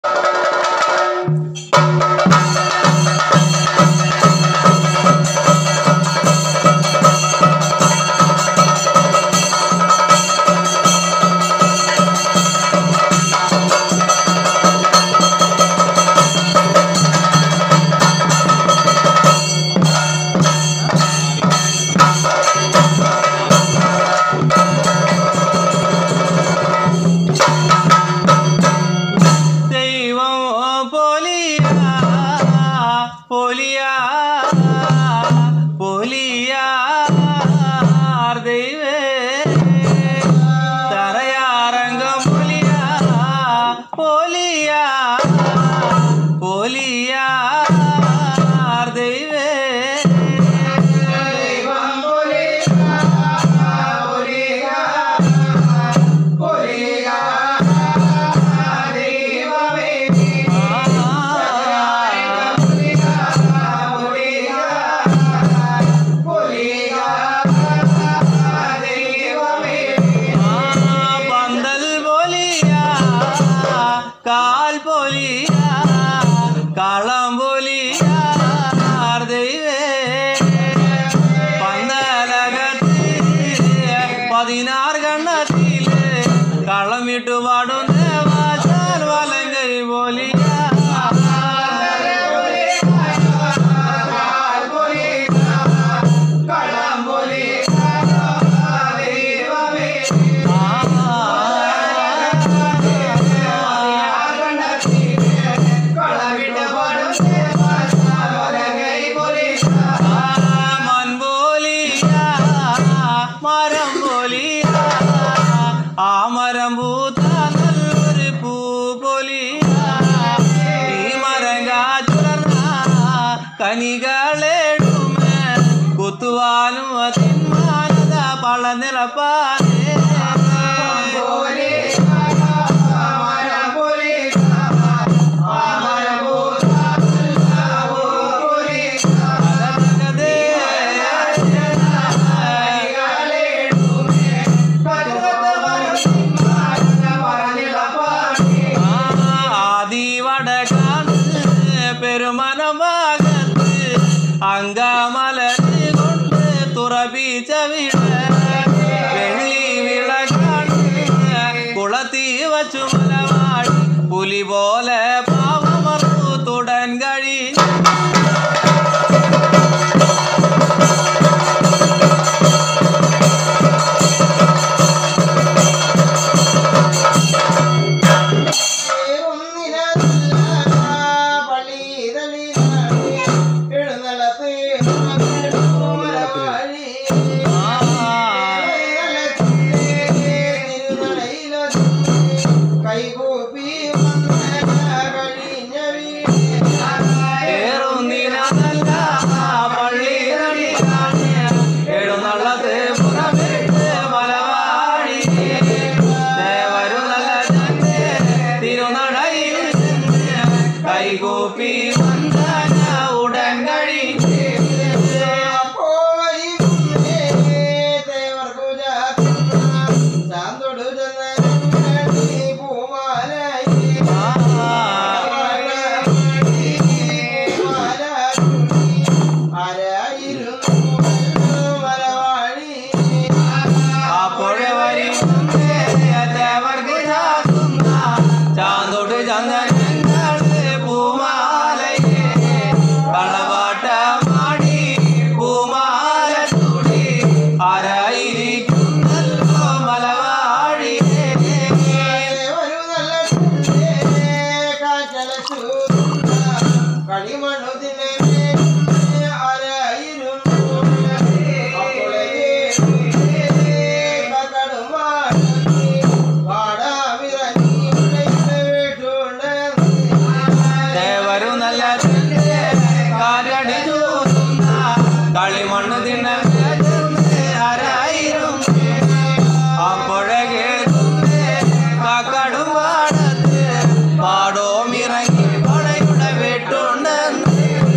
ദൈവം പോലിയാ പോലിയാ പോലിയാ ദൈവേ തറയാറംഗം പോലിയാ പോലിയാ പോലിയാ ദൈവേ പന്തൽ പോലിയാ കാൽ പോലിയാ കളം പോലിയാ ദൈവേ പന്തലകത്തിൽ പതിനാറ് കണ്ണത്തില് കളം വിട്ടു പാടുന്ന വാചാൽ വലങ്കൈ പോലിയാ മൻപോലിയാ മരം പോലിയാ ആ മരം പൂത്ത നല്ലൊരു പൂ പോലിയാ ഈ മരം കാച്ചുലർന്ന കനികളേടുമേ കുത്തുവാനും തിന്മാനത പളനിലപ്പാനേ ആദിവടകാണ് പെരുമനഭാഗത്ത് അങ്കമലര് കൊണ്ട് തുറപ്പിച്ച വീട് വെള്ളി വിളക്കാണ് കുളത്തി വച്ചു മലവാടി പുലി പോലെ പാവമർത്തു തുടൻ കഴിഞ്ഞു കൈകൂപ്പി വന്ന കഴിഞ്ഞ വീട് ഏറുന്നിനതല്ല പള്ളിയിലടിയാണ് എഴുന്നള്ളത്ത് പുറമിട്ട് മലവാടി ദേവരുന്നല്ല തന്നെ തിരുനടയിൽ നിന്ന് കൈകൂപ്പി വന്ദന ഉടൻ കഴിഞ്ഞ് അപ്പോഴെ വരുന്നേ ദേവർക്ക് ചാത്തുന്ന ചാന്തോട്ട് ചന്ദനങ്ങള് പൂമാലയെ കളപാട്ട മാടി പൂമാല തുടി ആരായിരിക്കുന്നല്ലോ മലവാഴിയേ കളിമണ്ണു തിന്നെ ആരായിരുന്നു ദേവരു നല്ല കാലടി ചൂതുന്ന കളിമണ്ണ് തിന്ന ആരായിരും അപ്പോഴേ കേൾക്കുന്നേ കാക്കടും പാടത്ത് പാടോമിറങ്ങി പടയുടെ വെട്ടുണ്ടെന്ന്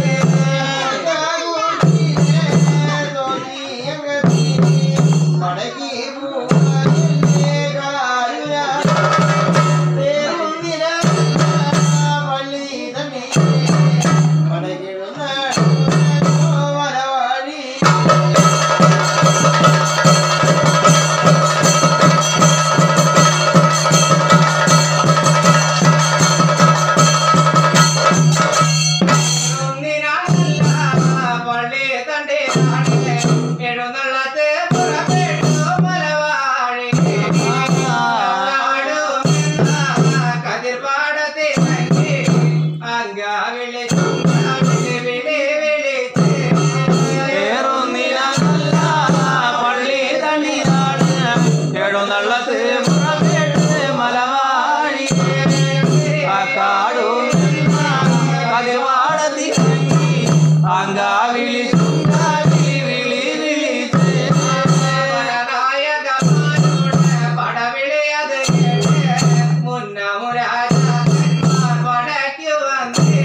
അങ്കാവിളി ചുങ്കാവിളി വിളി വിളിച്ച് പടനായകന്മാരുടെ പടവിളിയത് കേട്ട് മുന്നമുരാജാക്കന്മാർ പടയ്ക്കു വന്നേ.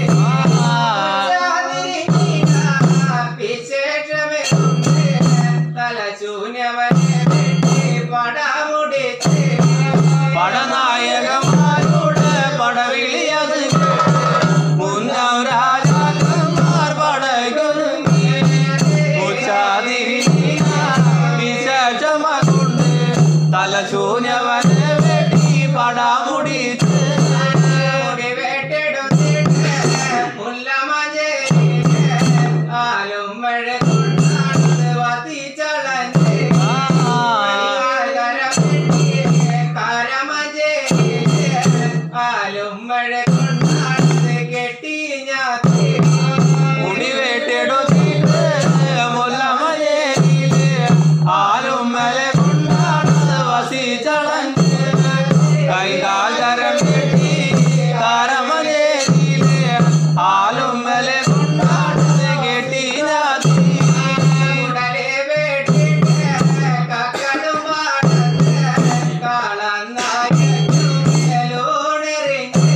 വിശേഷമെന്നുണ്ട് തലശൂന്യമനെ വെട്ടി പടമുടിച്ച് പടനായകന്മാരുടെ പടവിളിയത് മുന്നം രാജാക്കന്മാർ പടയൊരുങ്ങി ഉച്ചാതിരി വിശേഷമകൊണ്ട് തലശൂന്യവനെ വെട്ടി പടാമുടിച്ച് മുടിവെട്ടിടുത്തിട്ട് മുല്ലമഞ്ചേരിയില് ആലും മഴകൊണ്ടാണ് വത്തിച്ചളഞ്ഞ് ആലും മഴകൊണ്ടാണ് കെട്ടി ഞാൻ മുടിവേട്ടെടുത്തിട്ട് മുല്ലമലയിലെ ആലും മല കൊണ്ടാണ് വസിച്ചളഞ്ഞ് കൈകാകരം കെട്ടി താരമലയിലെ ആലും മല കൊണ്ടാണ് കെട്ടി നാത്തി ഉടലെ വെട്ടിട്ട് കക്കടും പാടത്ത് കാളന്നായോണെറിഞ്ഞ്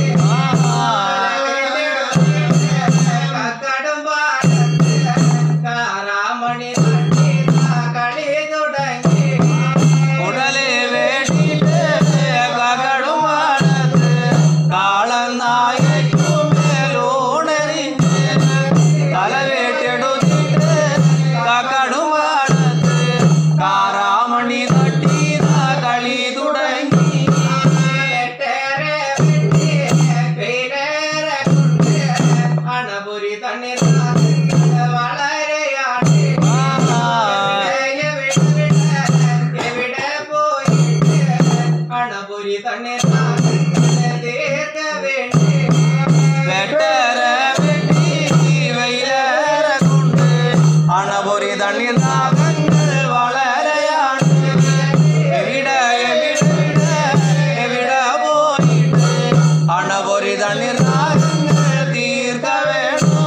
കക്കടും പാടത്ത് കാറാമണി തട്ടി കളി തുടങ്ങി ഉടലെ വേട്ടിട്ട് കകടുമാടത്ത് കാളം നായക്കുമേലോണറിഞ്ഞ് തലവേട്ടെടുത്തിട്ട് കകടുമാടത്ത് കാറാമണി തട്ടി കളി തുടങ്ങി വെട്ടേറെ വെട്ടി വെയിലേറെ കൊണ്ട് അണപുരി തണ്ണീർ വളരെയാണ് എവിടെ എവിടെ പോയിട്ട് അണപുരി തണ്ണീർ ദീർഘ വേണ്ടി വെട്ടേര വെട്ടി വെയിലേറെ കൊണ്ട് അണപൊരി തണ്ണീർ നാഗങ്ങൾ വളരെയാണ് എവിടെ എവിടെ എവിടെ പോയിട്ട് അണപൊരി തണ്ണീർ നാഗങ്ങൾ തീർക്ക വേണോ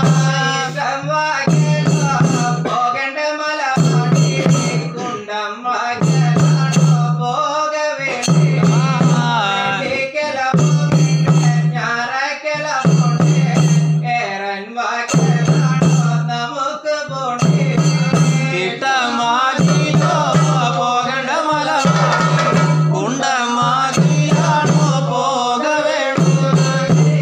പോകേണ്ട മല കുണ്ടം പോക വേണ്ടി നമുക്ക് പോണ്ടേ കിട്ടമാകിലോ പോകണ്ട മല കുണ്ടമാകിലാണോ പോക വേണോ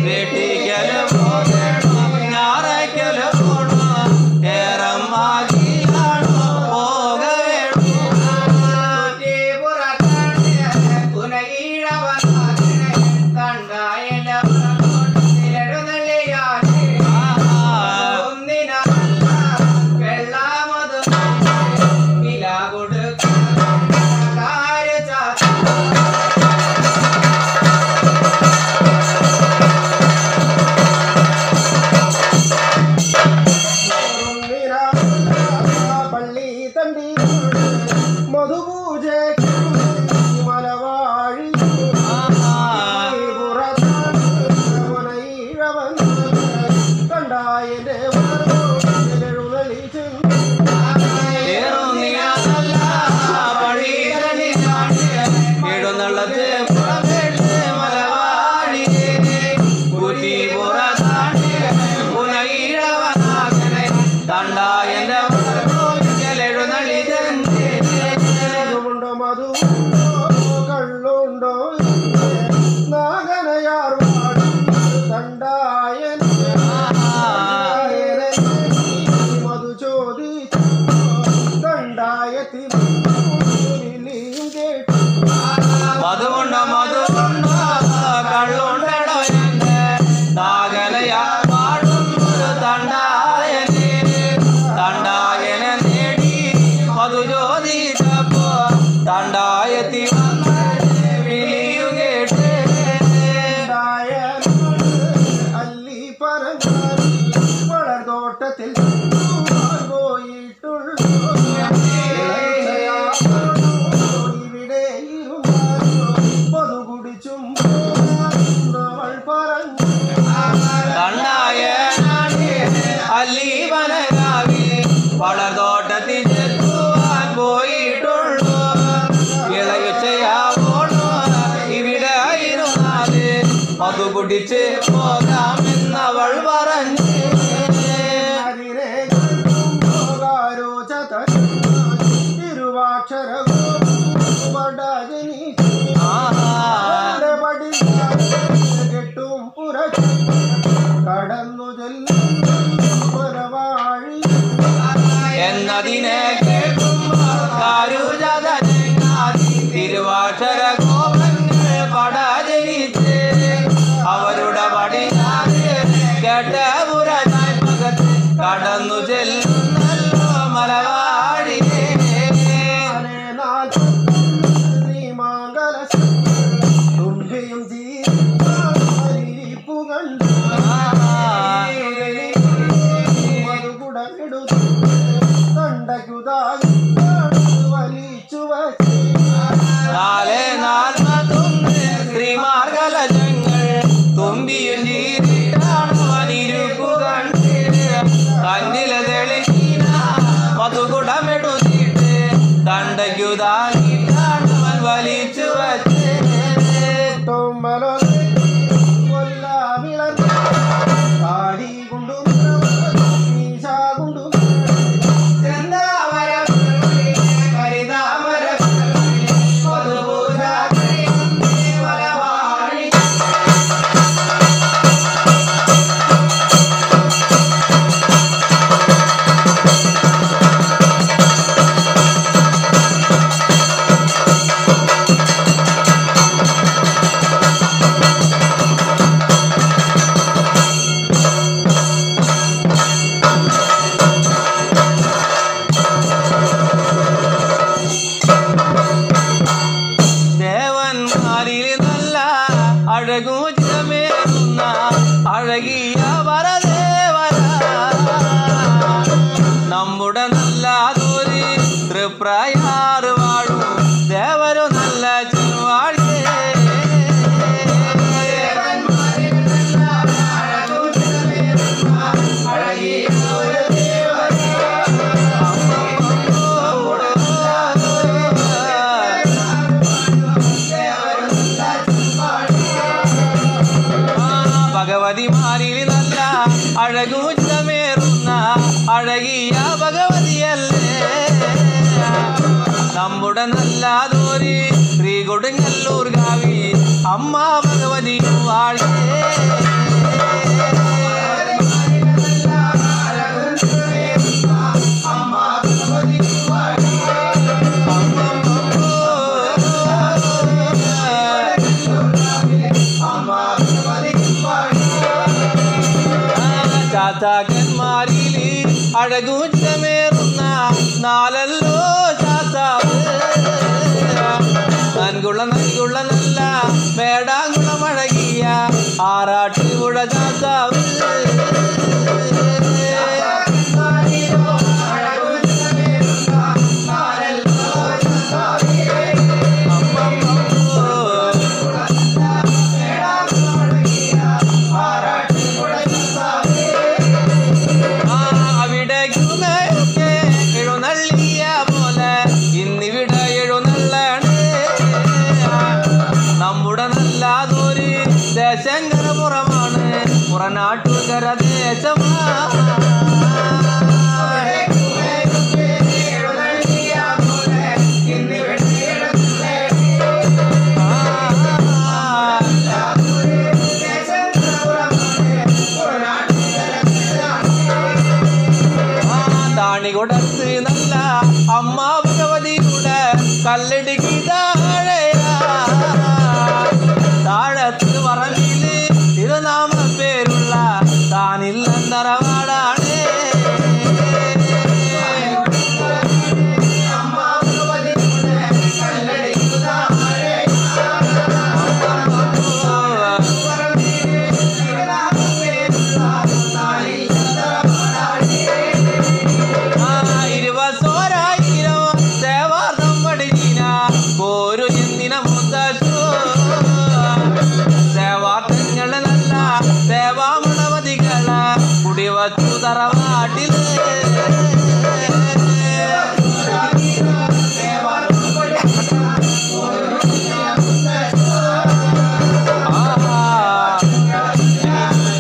പോകാമെന്നവൾ പറഞ്ഞു അതിനെ പോകാരോചത തിരുവാക്ഷരവും വടജനീശി അവളുടെ പടിഞ്ഞാറ് കെട്ടും പുറത്ത് കടന്നു ചെല്ലും പരവാഴി എന്നതിനെ തിരുവാക്ഷര കോപങ്ങൾ പടാജനിച്ച് അവരുടെ പടിഞ്ഞാറ് കേട്ട പുറത്ത് കടന്നു ചെല്ലുന്നല്ലോ മലവാഴിയേ തുമ്പിയും ജീരിപ്പു കണ്ടു മറുകുടമെടുത്തു കണ്ടക്കുതായി വലിച്ചു വച്ചു നാല് നാൽപ്പത്തൊന്ന് ശ്രീമാർഗലജങ്ങൾ തുമ്പിയും ചീരിട്ടാണ് വനിരുക്കു കണ്ട് കണ്ണില തെളിഞ്ഞ മധുകുടമെടുത്തിട്ട് കണ്ടയ്ക്കു താങ്ങിട്ടാണ് അവൻ വലിച്ചു വച്ച് കാടി കൊണ്ടു മീശ കൊണ്ടു ദേവന്മാരിൽ നല്ല അഴകൂചമേറുന്ന അഴകിയ വരദേവര നമ്മുടെ നല്ല തോരി തൃപ്രയാറ് വാഴും ദേവരു നല്ല ചെറുവാഴിയേ ഭഗവതിമാരിൽ നല്ല അഴകൂച്ചമേറുന്ന അഴകിയ ഭഗവതിയല്ലേ നമ്മുടെ നല്ല ദോരി ശ്രീ കൊടുങ്ങല്ലൂർ കാവി അമ്മ ഭഗവതി വാഴിയേ ചാത്താക്കന്മാരിൽ അഴകൂച്ചമേറുന്ന നാലല്ലോ ചാത്താവ് നൻകുള്ള നൻകുള്ള നല്ല മേടാങ്കുളം അഴകിയ ആറാട്ടുപുഴ ചാത്താവ് ആ, അവിടേക്കുമൊക്കെ എഴുന്നള്ളിയ പോലെ ഇന്നിവിടെ എഴുന്നള്ളണ് നമ്മുടെ നല്ലാതൊരു ദേശങ്കര പുറമാണ് പുറനാട്ടുകര ദേശമാ ആ, താണി കൊടുത്ത് നല്ല അമ്മ ഭഗവതിയുടെ കല്ലടിക്ക് താഴെയാ താഴത്ത് പറമ്പില് തിരുനാമ പേരുള്ള താനില്ലെന്തറവാടാണ് ആ, ഇരുപതോരായിരം സേവാർത്ഥം പഠിച്ചിന ഒരു ചിന്തിന മുത്തശ്ശോ സേവാർത്ഥങ്ങള് നല്ല സേവാമണവതികള് കുടിവച്ചു തറവാട്ടില് ആഹാ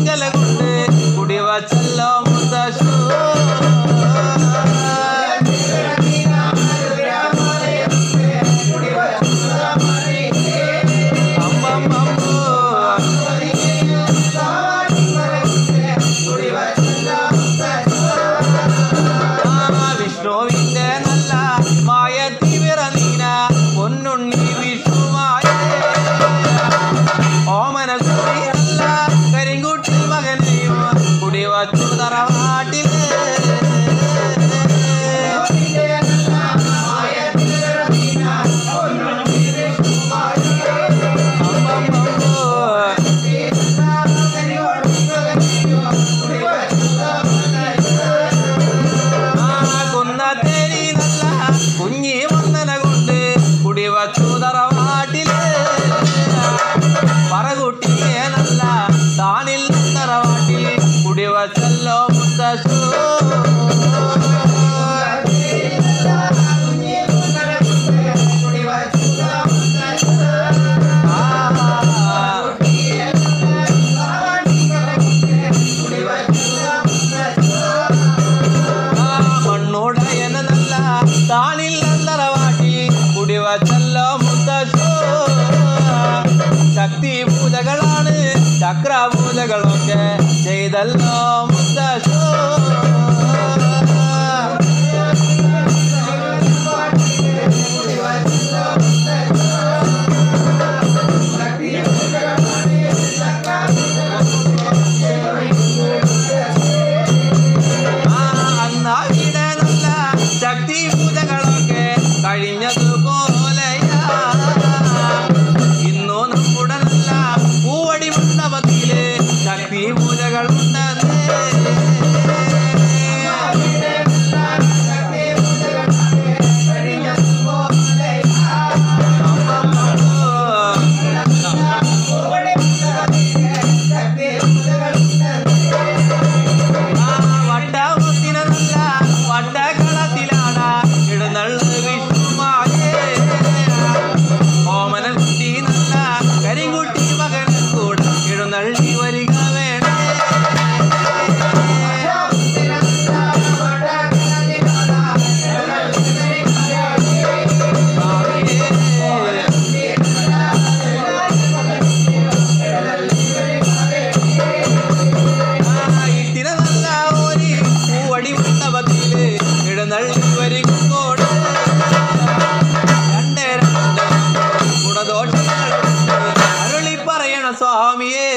തിങ്കല കൊണ്ട് കുടിവച്ചല്ലോ മുത്തശ്ശൂ വിഷ്ണുവിന്റെ നല്ല മായത്തി വിറനീന പൊന്നുണ്ണി വിഷ്ണുമായ ഓമന കുട്ടി നല്ല കരിങ്കുട്ടി മകനെയും കുടിവച്ചു തറവാട്ടില് കുന്നത്തേരി നല്ല കുഞ്ഞി വന്നന കൊണ്ട് കുടിവച്ചു തറവാട്ടില് പറകുട്ടിയെ നല്ല താനിൽ തറവാട്ടിൽ കുടിവച്ചല്ലോ മുത്തശ്ശൂ ആ മണ്ണോടയന നല്ല താനിൽ നല്ലറവാട്ടി കുടിവച്ചല്ലോ മുത്തശ്ശോ ശക്തി പൂജകളാണ് ചക്രപൂജകളൊക്കെ ചെയ്തല്ലോ മുത്തശ്ശോ ആ അന്നാവിടെ നല്ല ശക്തി പൂജകളൊക്കെ കഴിഞ്ഞതുപോലെയാ ഇന്നു നമ്മുടെ നല്ല പൂവടി മണ്ഡപത്തില് ശക്തി പൂജകൾ ഉണ്ടെന്ന് വട്ടമുത്തിന നല്ല വട്ടകളത്തിലാണ് ഇടുന്നള്ളു വിഷ്ണുമായേ ഓമന കുട്ടി നല്ല കരിങ്കുട്ടി മകനും കൂടെ ഇടുന്നള്ളി വരിക വേണേ ഇത്തിരി നല്ല ഒരു പൂവടി മണ്ഡപത്തില് ഇടനള്ളി വരികോട് രണ്ട് രണ്ട് ഗുണദോഷങ്ങൾ അരുളി പറയണ സ്വാമിയേ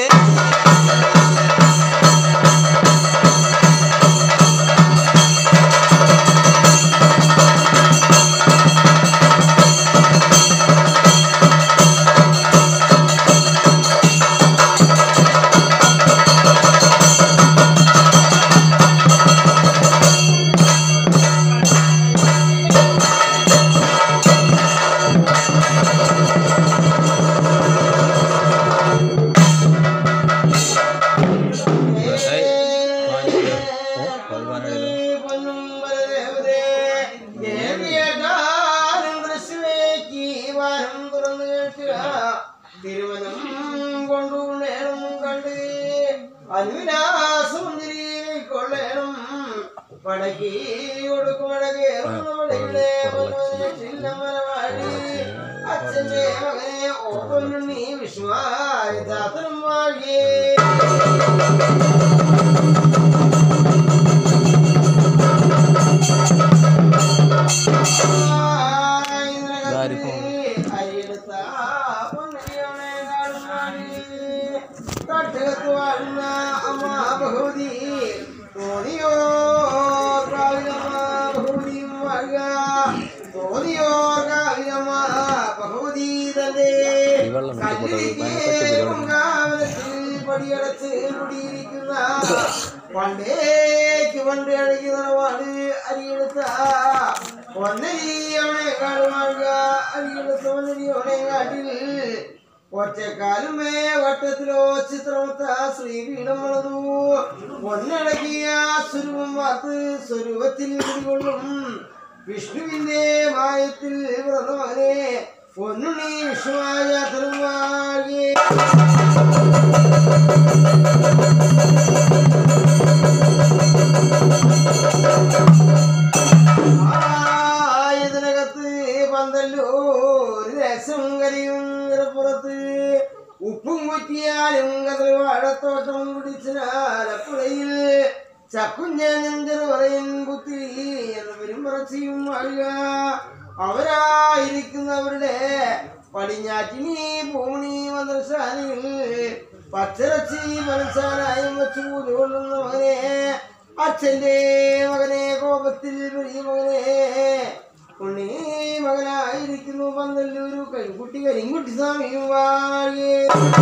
തിരുവനം കൊണ്ടു നേരം കണ്ട് അനുവിനാസുന്ദരി കൊള്ളണം പടക്കി കൊടുക്കുമടകേറുന്നവിടെ അച്ഛന്റെ മകനെ ഓപ്പണ്ണി വിശ്വായ ജാതനം വാഴിയേ പടിയടച്ച് കുടിയിരിക്കുന്ന പണ്ടേക്ക് പണ്ട് അഴകി നിറവാട് അരിയെടുത്ത ഒന്നരിയവണെ കാണുവാഴുക അരിയെടുത്ത ഒന്നരിയവണെ കാട്ടിൽ ഒറ്റക്കാലുമേ വട്ടത്തിലോ ചിത്രമൊത്ത ശ്രീപീഠം വളർന്നു ഒന്നടക്കിയ സ്വരൂപം വാർത്ത് സ്വരൂപത്തിൽ കുടികൊള്ളും വിഷ്ണുവിന്റെ മായത്തിൽ പിറന്ന മകനെ പൊന്നുണ്ണി വിഷ്ണുവായ തരുവാകെ വാഴത്തോട്ടം കുടിച്ചാലപ്പുഴയിൽ ചക്കുഞ്ഞെഞ്ചെറു പറയും കുത്തി എന്ന് പെരുമ്പറച്ചിയും വാഴുക അവരായിരിക്കുന്നവരുടെ പടിഞ്ഞാറ്റിനി പൂമണി മന്ത്രശാലയിൽ പച്ചരച്ചി മനസ്സാനായും വെച്ചു കൊള്ളുന്ന മകനെ അച്ഛന്റെ മകനെ കോപത്തിൽ വലിയ മകനെ ഉണ്ണി മകനായിരിക്കുന്നു പന്തല്ലൂരു കൈകുട്ടി കരിങ്കുട്ടി സ്വാമിയും വാഴേ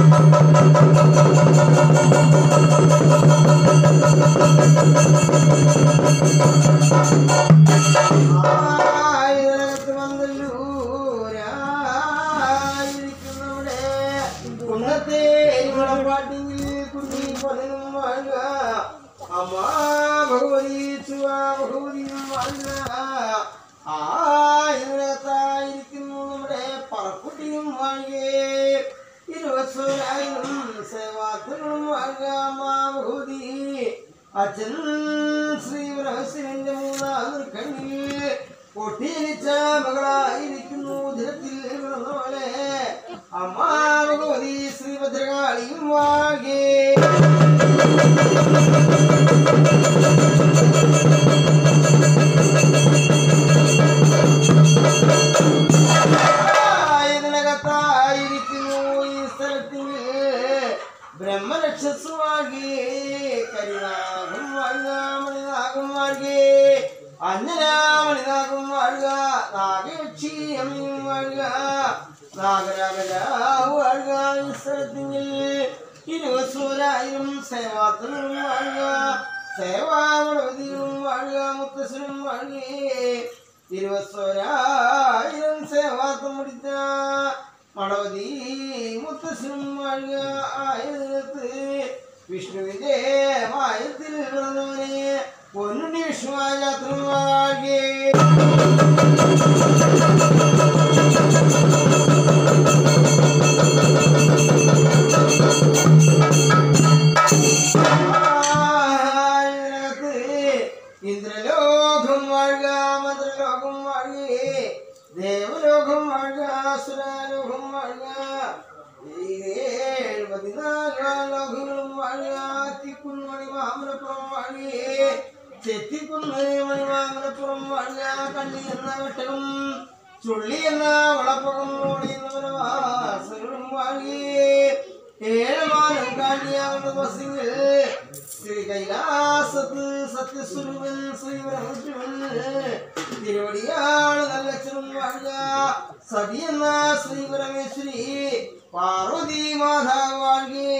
ആയിരത്ത് പന്തല്ലൂരായിരിക്കുന്നവിടെ കുന്നത്തെ പാട്ടിങ്കിൽ കുഞ്ഞി പതിനും വാഴുക അമ്മ ഭഗവതി ചുവ ഭഗവതിയും വാഴുക ആയിരത്തായിരിക്കുന്നു നമ്മുടെ പറക്കുട്ടിയും വാഴുകേ ഇരുപത്തൊരായിരം സേവാക്കളും വാഴുക അമ്മ ഭഗവതി അച്ഛൻ ശ്രീ രഹസ്യന്റെ മൂന്നാം കണ്ണിൽ പൊട്ടിയിരിച്ച മകളായിരിക്കുന്നു ദിനത്തിൽ പിറന്നവളെ അമ്മ ഭഗവതി ശ്രീഭദ്രകാളിയും വാകേ ഇതിനകത്തായിരിക്കുന്നു ഈ സ്ഥലത്തിൽ ബ്രഹ്മരക്ഷസുമാകി കരിനാഗം വാഴുക മണിനാഗം വാഴുകേ അഞ്ജനാമണിനാഗം വാഴുക നാഗയക്ഷി അമ്മയും വാഴുക നാഗരാഗരാവ് വാഴുക ഈ സ്ഥലത്തിൽ ഇരുപത്തൊരായിരം സേവാത്തനും വാഴുക സേവാമണവതിയും വാഴുക മുത്തശ്ശനും വാഴുകേ ഇരുപത്തൊരായിരം സേവാത്തം മുടിച്ച മണവതി മുത്തശ്ശനും വാഴുക ആയതിനകത്ത് വിഷ്ണുവിന്റെ മായത്തിൽ പിറന്നവനെ പൊന്നുണ്ണി വിഷ്ണുവാചാത്രം വാഴേ ഇതിനകത്ത് ഇന്ദ്രലോകം വാഴുക മന്ത്രലോകം വാഴുകേ ദേവലോകം വാഴുക അസുരലോകം വാഴുക ഈ ഏഴ് പതിനാല് ലോകങ്ങളും വാഴുക തിക്കുന്ന് മണിമാമലപ്പുറം വാഴുകേ ചെത്തിക്കുന്ന് മണിമാമലപ്പുറം വാഴുക കണ്ണി എന്ന വെട്ടകം ചുള്ളി എന്ന വളപ്പകം ഓടിയുന്നവരെ വാസകളും വാഴുകേ ഏഴമാനം കാണിയാവുന്ന ബസ്സിൽ ശ്രീ കൈലാസത്ത് സത്യസ്വരൂപൻ ശ്രീ പരമശിവൻ തിരുവടിയാണ് നല്ലച്ഛനും വാഴുക സതി എന്ന ശ്രീ പരമേശ്വരി പാർവതി മാതാവ് വാഴുകേ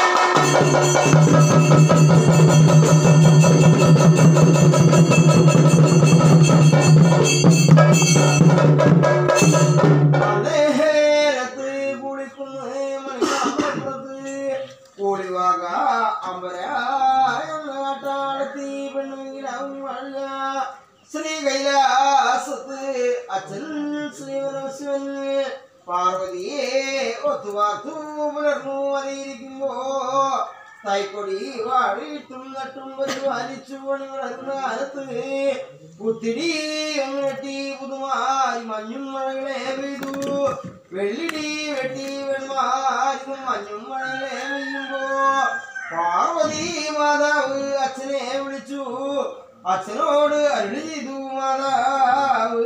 നേരത്ത് കുളിക്കുന്ന മണിമാമലപ്പുറത്ത് കൂളിവാക അമ്പരായ നാട്ടാടത്തി പെണ്ണുമെങ്കിലാവും വാഴുക ശ്രീ കൈലാസത്ത് അച്ഛൻ ശ്രീ പരമശിവൻ പാർവതിയെ ഒത്തുവാർത്തു പുലർന്നു അറിയിരിക്കുമ്പോ തൈക്കൊടി വാടിയിട്ടും നട്ടും പരിപാലിച്ചു പണിമുടക്കുന്ന കാലത്ത് പുത്തിരി ഒന്ന് വെട്ടി പുതുമാരി മഞ്ഞും മഴകളെ പെയ്തു വെള്ളിടി വെട്ടി വെൺമാരിക്കും മഞ്ഞും മഴകളെ പെയ്യുമ്പോ പാർവതി മാതാവ് അച്ഛനെ വിളിച്ചു അച്ഛനോട് അരുളി ചെയ്തു മാതാവ്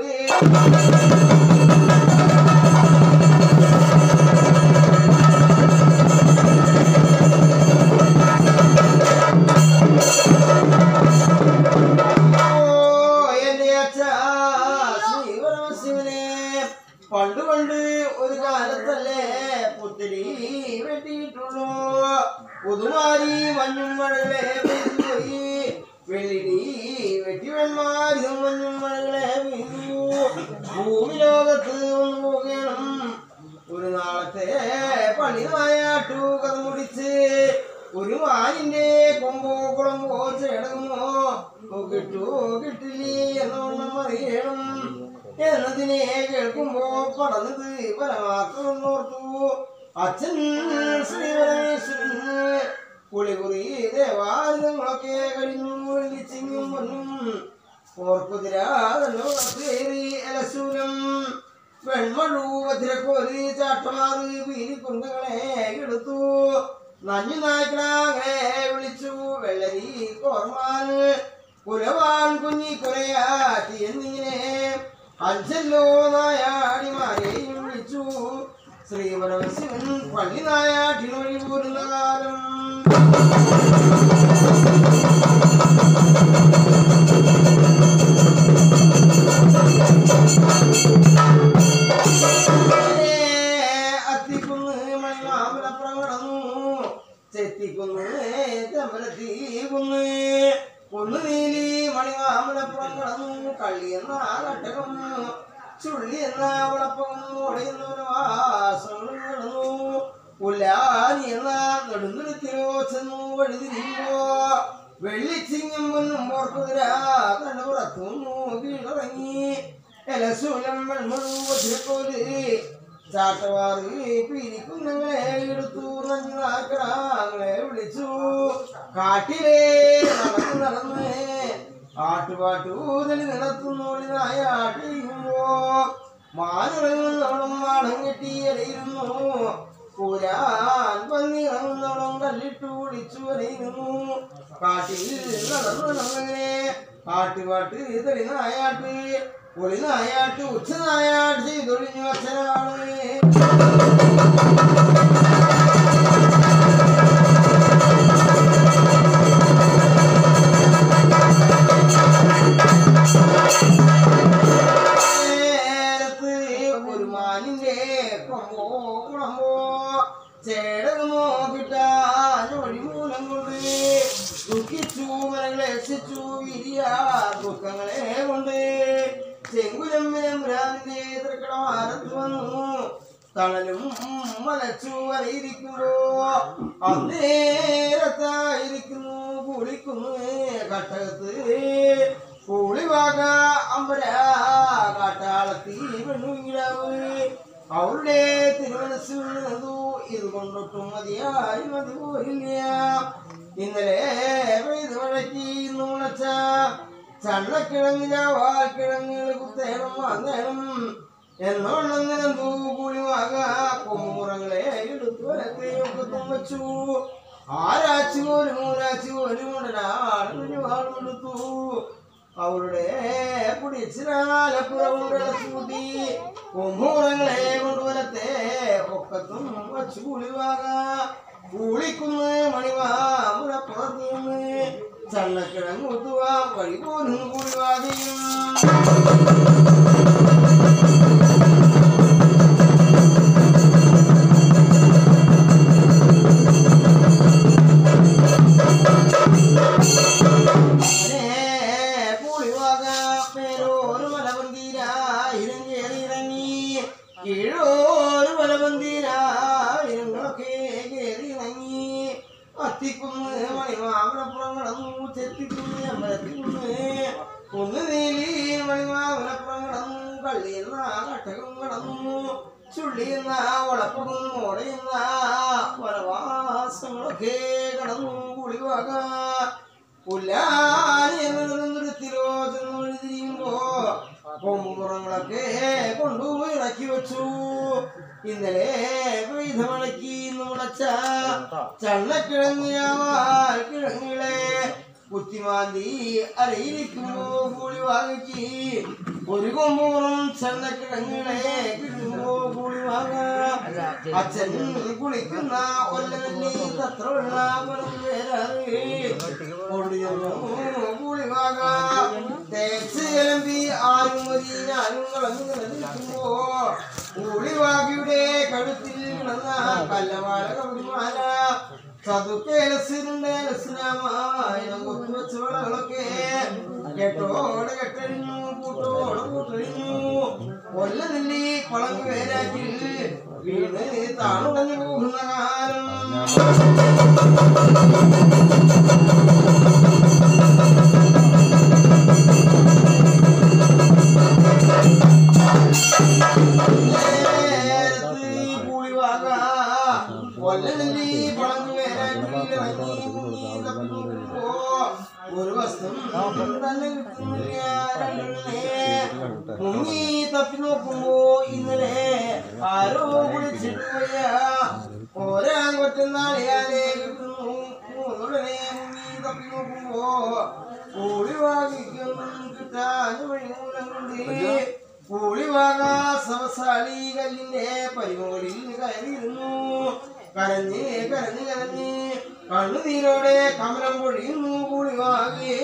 ഓ, എന്റെ അച്ഛാ, ശ്രീ പരമശിവനെ പണ്ട് പണ്ട് ഒരു കാലത്തല്ലേ പുത്തിരി വെട്ടിയിട്ടുള്ളൂ പുതുമാരി മഞ്ഞും മഴകളെ പെയ്തുപോയി വെള്ളിടി വെട്ടി വെൺമാരിയും മഞ്ഞും മഴകളെ പെയ്തു ഭൂമി ലോകത്ത് ഒന്ന് പോകണം ഒരു നാളത്തെ പണിതായാട്ടു കഥ മുടിച്ച് ഒരു മാനിന്റെ കൊമ്പോ കുളമ്പോ ചേടകുമോ കിട്ടു കിട്ടില്ലേ എന്നോണം അറിയണം എന്നതിനെ കേൾക്കുമ്പോ പറഞ്ഞത് പരമാത്മം ഓർത്തു അച്ഛൻ ശ്രീപരമേശ്വരൻ കുളികുറി ദേവാലയങ്ങളൊക്കെ കഴിഞ്ഞു വെള്ളിച്ചിങ്ങും വന്നും ഓർക്കുതിരാതല്ലോ കയറി അലശൂലം വെൺമഴു ഭദ്രക്കോരി ചാട്ടമാറ് പീരിക്കുണ്ടുകളെ എടുത്തു നഞ്ഞു നായ്ക്കളാകെ വിളിച്ചു വെള്ളരി കോർമാന് കുലവാൻ കുഞ്ഞി കുലയാറ്റി എന്നിങ്ങനെ അഞ്ചല്ലോ നായാടിമാരെയും വിളിച്ചു ശ്രീപരമശിവൻ പള്ളി നായാട്ടിനൊഴി പോരുന്ന കാലം അത്തിക്കുന്ന് മണിമാമലപ്പുറം കടന്നു ചെത്തിക്കുന്ന് ചെമ്പരത്തി കുന്ന് കുന്ന് നീലി മണിമാമലപ്പുറം കടന്നു കള്ളി എന്ന കട്ടകം ചുള്ളി എന്ന വളപ്പകം ഓടയുന്ന വാസങ്ങളും കടന്നു ഉല്ലാനി എന്ന നെടുന്തുരുത്തിലോ ചെന്നു വഴുതിരിയുമ്പോ വെള്ളിച്ചിങ്ങും മുന്നും ഓർക്കുതിര കണ്ണുറത്തുന്നു കീഴടങ്ങി എലസൂലം വെൺമുഴുവതിരക്കോല് ചാട്ടവാറ് പിരിക്കുന്നങ്ങളെ എടുത്തു നഞ്ഞാക്കളെ വിളിച്ചു കാട്ടിലേ നടന്നു നടന്ന് ആട്ടുപാട്ടൂതലി നടത്തുന്നോളിനായ ആട്ടിയുമ്പോ മാനുറങ്ങുന്നവളും മാടം കെട്ടിയറിയിരുന്നു കൂരാൻ പന്നി ഇറങ്ങുന്നവളും കല്ലിട്ടു വിളിച്ചു അറിയുന്നു കാട്ടിൽ നടന്നു നടന്നങ്ങനെ ആട്ടുപാട്ട് തെളി നായാട്ട് പൊളി നായാട്ട് ഉച്ച നായാട്ട് ചെയ്തൊഴിഞ്ഞു അച്ഛനാണ് നേരത്ത് ഒരു മാനിന്റെ കൊമ്പോ കുളമ്പോ ചേടക് നോക്കിട്ടാഞ്ഞൊഴി മൂലം കൊണ്ട് ദുഃഖിച്ചു മരങ്ങളെ രക്ഷിച്ചു വിരിയ ദുഃഖങ്ങളെ കൊണ്ട് ചെങ്കുലം രാവിലെ തൃക്കടമാരത്ത് വന്നു തണലും മലച്ചു വരയിരിക്കുമ്പോ അന്നേരത്തായിരിക്കുന്നു കുളിക്കുന്നു കട്ടകത്ത് കൂളിവാക അമ്പര കാട്ടാളത്തി പെണ്ണുകിടാവ് അവളുടെ തിരുമനസ്സിൽ നിന്നതു ഇത് കൊണ്ടൊട്ടും മതിയായി മതി പോയില്ല ഇന്നലെ പെയ്ത് മഴയ്ക്ക് ഇന്ന് മുളച്ച ചണ്ണക്കിഴങ്ങില വാൽക്കിഴങ്ങുകൾ കുത്തേണം വാങ്ങണം എന്നോണം കൂലിവാക കൊമ്പുറങ്ങളെ എടുത്തു വരത്തെയൊക്കെ വെച്ചു ആരാച്ചു പോലും മൂരാച്ചു പോലും ഉടനാളും എടുത്തു അവരുടെ പിടിച്ചിരാലപ്പുറൂട്ടി കൊമ്പൂറങ്ങളെ കൊണ്ടുവരത്തെ ഒക്കത്തും വച്ചു കുളിവാക കൂളിക്കുന്ന് മണിവാമുറപ്പുറത്തുനിന്ന് ചണ്ണക്കിഴങ്ങുത്തുക വഴി പോലും കുളിവാകയും പുളിവാക പേരോരു മലബന്തിരായിരം കേറിയിറങ്ങി കീഴോരു മലബന്തിരായിരങ്ങളൊക്കെ കേറിയിറങ്ങി അത്തിക്കുന്ന് മണിമാമലപ്പുറം കടന്നു ചെത്തിക്കുന്ന് അമ്പലത്തിക്കുന്ന് ഒന്ന് നീലി മണിമാമലപ്പുറം കടന്നു കള്ളിയെന്ന കട്ടകം കടന്നു ചുള്ളിയെന്ന വളപ്പകം ഓടയുന്ന വനവാസങ്ങളൊക്കെ കടന്നു കുളിവാക പുല്ലാനിരുത്തിലോ ചെന്നൊഴുതിരിയുമ്പോ കൊമ്പുറങ്ങളൊക്കെ കൊണ്ടുപോയി ഇറക്കി വെച്ചു ഇന്നലെ പെയ്ത മഴയ്ക്ക് ഇന്ന് മുളച്ച ചള്ളക്കിഴങ്ങിയാവാൽ കിഴങ്ങിളെ കുത്തിമാന്തി അരയിരിക്കുമ്പോ കൂലി വാങ്ങിക്ക് ഒരു കൊമ്പൂറും ചള്ളക്കിഴങ്ങിളെ കിട്ടുമ്പോ കൂലി വാങ്ങാം അച്ഛൻ കുളിക്കുന്ന ഒല്ലി തത്രമുള്ള കുളിവാക തേച്ച് കിളമ്പി ആരും മതി ഞാനും കളഞ്ഞു നിൽക്കുമ്പോ കുളിവാകിയുടെ കഴുത്തിൽ കിടന്ന കല്ലവാഴ കവിമാല ചതുക്കേലസിനുണ്ട് ലസിനാമായിരം കൊത്തുവച്ച വളകളൊക്കെ കെട്ടോട് കെട്ടഴിഞ്ഞു കൂട്ടോട് കൂട്ടഴിഞ്ഞു കൊല്ല നെല്ലി പളങ്ക് പേരാക്കി വീണ് താണുടഞ്ഞു പോകുന്ന കാലം നേരത്ത് ഈ കൂലിവാക കൊല്ലനെല്ലി പളങ്ക് പേരാക്കി ഇറങ്ങി മുങ്ങി തപ്പുമ്പോ ഒരു വസ്ത്രം തന്നെ കിട്ടുന്നില്ല രണ്ടെണ്ണേ. മുങ്ങി തപ്പി നോക്കുമ്പോ ഇന്നലെ ആരോ വിളിച്ചിട്ട് വയ്യ ഓരാൻ കൊറ്റുന്നാളിയാലേ കിട്ടുന്നു മൂന്നുടനെ മുങ്ങി തപ്പി നോക്കുമ്പോ കൂളി വാങ്ങിക്കും കിട്ടാൻ വഴി മൂലം കൊണ്ട് കൂളി വാങ്ങാ സമസാലി കല്ലിന്റെ പരിമോളിൽ കയറിയിരുന്നു കരഞ്ഞ് കരഞ്ഞ് കരഞ്ഞ് കണ്ണുനീരോടെ കമലം പൊഴിയുന്നു കൂളി വാങ്ങിയേ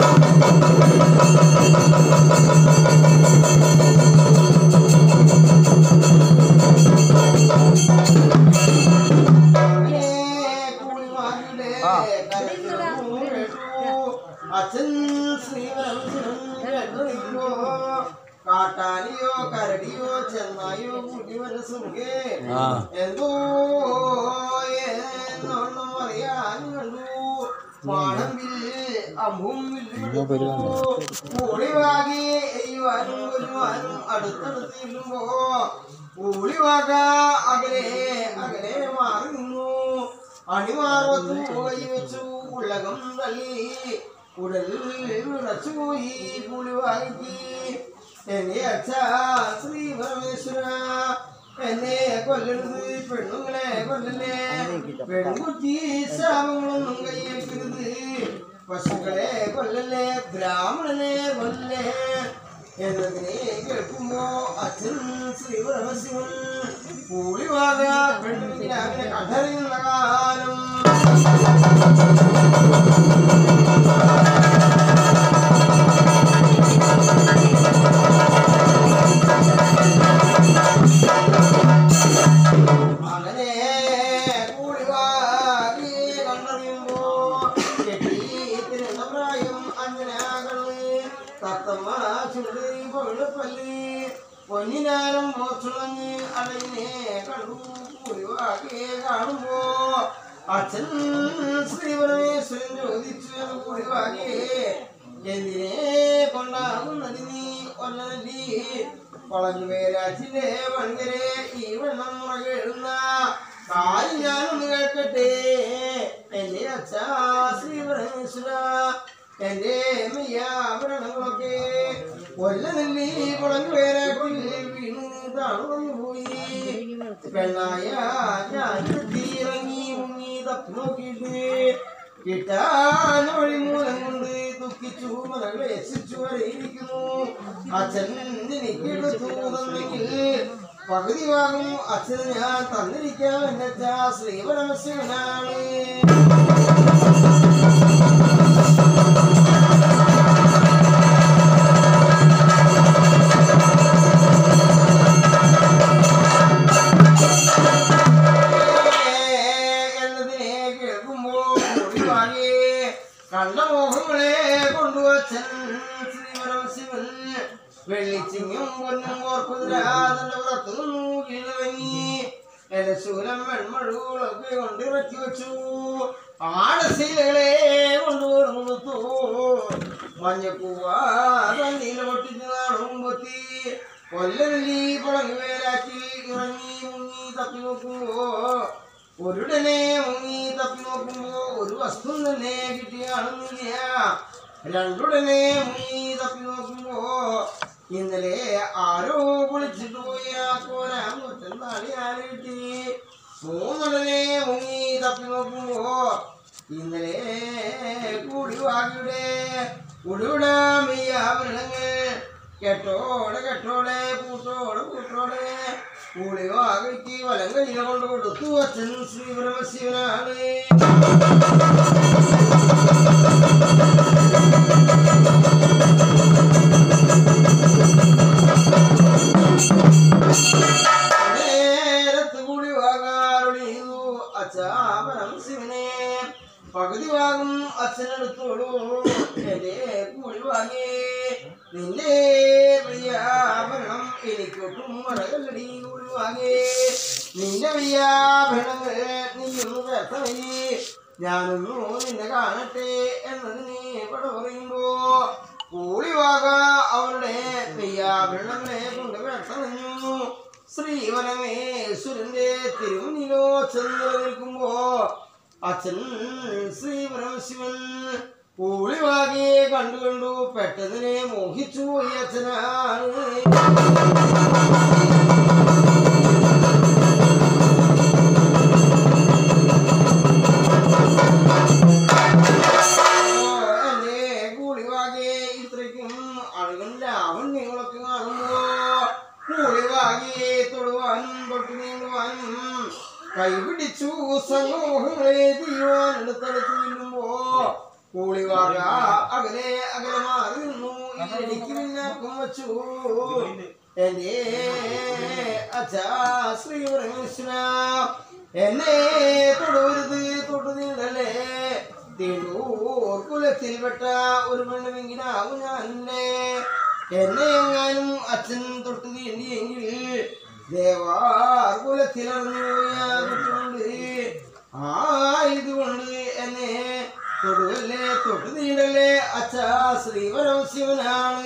അച്ഛൻ കാട്ടാനിയോ കരടിയോ ചെന്നായോ കൂട്ടി മനസ്സുകേ എന്തോ എന്നൊന്നും അറിയാൻ കണ്ടു മാണമ്പിൽ അമ്പും കൂളിവാകി എയ്യുവാനും കൊല്ലുവാനും അടുത്തടുത്തിരുമ്പോ കൂളിവാക അകലെ അകലെ മാറി നിന്നു അണിമാർവത്തു കൈ വെച്ചു ഉള്ളകം തള്ളി ഉടൽ വിറച്ചുപോയി കൂളിവാക്കി എന്നെ അച്ഛ ശ്രീ പരമേശ്വര എന്നെ കൊല്ലരുത് പെണ്ണുങ്ങളെ കൊല്ലല്ലേ പെൺകുട്ടി ശാപങ്ങളൊന്നും കയ്യേൽക്കരുത് പശുക്കളെ കൊല്ലല്ലേ ബ്രാഹ്മണനെ കൊല്ലല്ലേ എന്നതിനെ കേൾക്കുമ്പോ അച്ഛൻ ശ്രീ പരമശിവൻ കൂളിവാക പെണ്ണുങ്ങളെ അങ്ങനെ കണ്ടറിയുന്ന കാലം അങ്ങനെ കൂടിവാകി കണ്ടറിയുമ്പോ കെട്ടി തിരുന്ന പ്രായം അഞ്ജനാകള് തത്തമ്മ ചുണ്ടരി പൊഴുപ്പല്ലി പൊന്നിനാരം മോച്ചുളഞ്ഞ് അടയിനെ കണ്ടു കൂടിവാകെ കാണുമ്പോ അച്ഛൻ ശ്രീപരമേശ്വരൻ ചോദിച്ചു കൂടിവാകെ എന്തിനെ കൊണ്ടാകുന്നത് നീ ഒന്നല്ലി വളഞ്ഞു പേരാച്ചിന്റെ വൺകരെ ഈ വെള്ളം മുറകെടുന്ന കാര്യം ഞാനൊന്ന് കേൾക്കട്ടെ എന്റെ അച്ഛാ ശ്രീ പരമേശ്വര എന്റെ മെയ്യാഭരണങ്ങളൊക്കെ കൊല്ലനെല്ലി കുളഞ്ഞു പേരാക്കിൽ വീണ് താണു പോയി പെണ്ണായ ഞാൻ ഇറങ്ങി മുങ്ങി തപ്പി നോക്കിയിട്ട് കിട്ടാൻ വഴി മൂലം കൊണ്ട് ദുഃഖിച്ചു മലകളെ രസിച്ചു വരെയിരിക്കുന്നു അച്ഛൻ എനിക്കെടുത്തു തന്നെങ്കിൽ പകുതി ഭാഗം അച്ഛന് ഞാൻ തന്നിരിക്കാം എന്റെ അച്ഛാ ശ്രീപരമശിവനാണ് എന്നതിനെ കേൾക്കുമ്പോ ഒഴിവാകെ കണ്ട മോഹങ്ങളെ കൊണ്ടുവച്ചൻ ശ്രീപരമശിവൻ വെള്ളിച്ചിങ്ങും പൊന്നും ഓർക്കുതിരാതന്റെ പുറത്തു നിന്നു കീഴിറങ്ങി എന്റെ ശൂലം വെൺമഴുകളൊക്കെ കൊണ്ട് വെട്ടി വെച്ചു ആടശീലകളെ കൊണ്ടുവന്നു മഞ്ഞപ്പൂവാ തന്നീല പൊട്ടിച്ച് നാളും പൊത്തി കൊല്ലനെല്ലി കുളങ്ങി വേലാക്കി ഇറങ്ങി മുങ്ങി തപ്പി നോക്കുമ്പോ ഒരുടനെ മുങ്ങി തപ്പി നോക്കുമ്പോ ഒരു വസ്തു തന്നെ കിട്ടിയാണെന്നില്ല രണ്ടുടനെ മുങ്ങി തപ്പി നോക്കുമ്പോ ഇന്നലെ ആരോ കുളിച്ചിട്ട് പോയി ആ കോരാൻ കുറ്റം താളിയാല് കിട്ടി മൂന്നുടനെ മുങ്ങി തപ്പി നോക്കുമ്പോ ഇന്നലെ കൂടിവാകിയുടെ ഉടുവിടാമിയാഭരണങ്ങൾ കെട്ടോടെ കെട്ടോടെ പൂട്ടോടെ പൂട്ടോടെ കൂടിവാകയ്ക്ക് വലം കയ്യില കൊണ്ട് കൊടുത്തു അച്ഛൻ ശ്രീ പരമശിവനാണ് നേരത്ത് കൂടി വാകാറുടീതു അച്ഛാപരം ശിവനെ പകുതി ഭാഗം അച്ഛനെടുത്തോളൂ എന്റെ കൂടി വാങ്ങി നിന്റെ പ്രിയാഭരണം എനിക്കൊട്ടും മറകല്ലടി കൂടി വാങ്ങി നിന്റെ പ്രിയാഭരണങ്ങൾ നീയൊന്ന് വ്യർത്ഥമേ ഞാനൊന്നു നിന്നെ കാണട്ടെ എന്നത് നീ ഇവിടെ പറയുമ്പോ കൂളിവാക അവരുടെ പ്രിയാഭരണങ്ങളെ കൊണ്ട് വ്യർത്ഥമഞ്ഞു ശ്രീവരമേശ്വരന്റെ തിരുമുന്നിലോ ചെന്ന് നിൽക്കുമ്പോ അച്ഛൻ ശ്രീപരമശിവൻ പൂളിവാകെ കണ്ടു കണ്ടു പെട്ടെന്നിനെ മോഹിച്ചു പോയി അച്ഛനാണ് കണ്ടമോഹങ്ങളെ തീരുവാൻ അടുത്തടുത്ത് നിന്നുമ്പോ കൂളിവാക അകലെ അകലെ മാറി നിന്നു എനിക്ക് പിന്നാക്കം വച്ചു എന്റെ അച്ഛാ ശ്രീ പരമേശ്വര എന്നെ തൊടരുത് തൊട്ടു നീണ്ടല്ലേ തിണ്ടൂർ കുലത്തിൽപ്പെട്ട ഒരു പെണ്ണുമെങ്കിലാവും ഞാൻ എന്നെ എങ്ങാനും അച്ഛൻ തൊട്ടു തീണ്ടിയെങ്കിൽ ദേവാർ കുലത്തിലറിഞ്ഞു കുറ്റമുണ്ട് ആ ഇതുകൊണ്ട് എന്നെ തൊടുവല്ലേ തൊട്ടു നീണ്ടല്ലേ അച്ഛാ ശ്രീപരമശിവനാണ്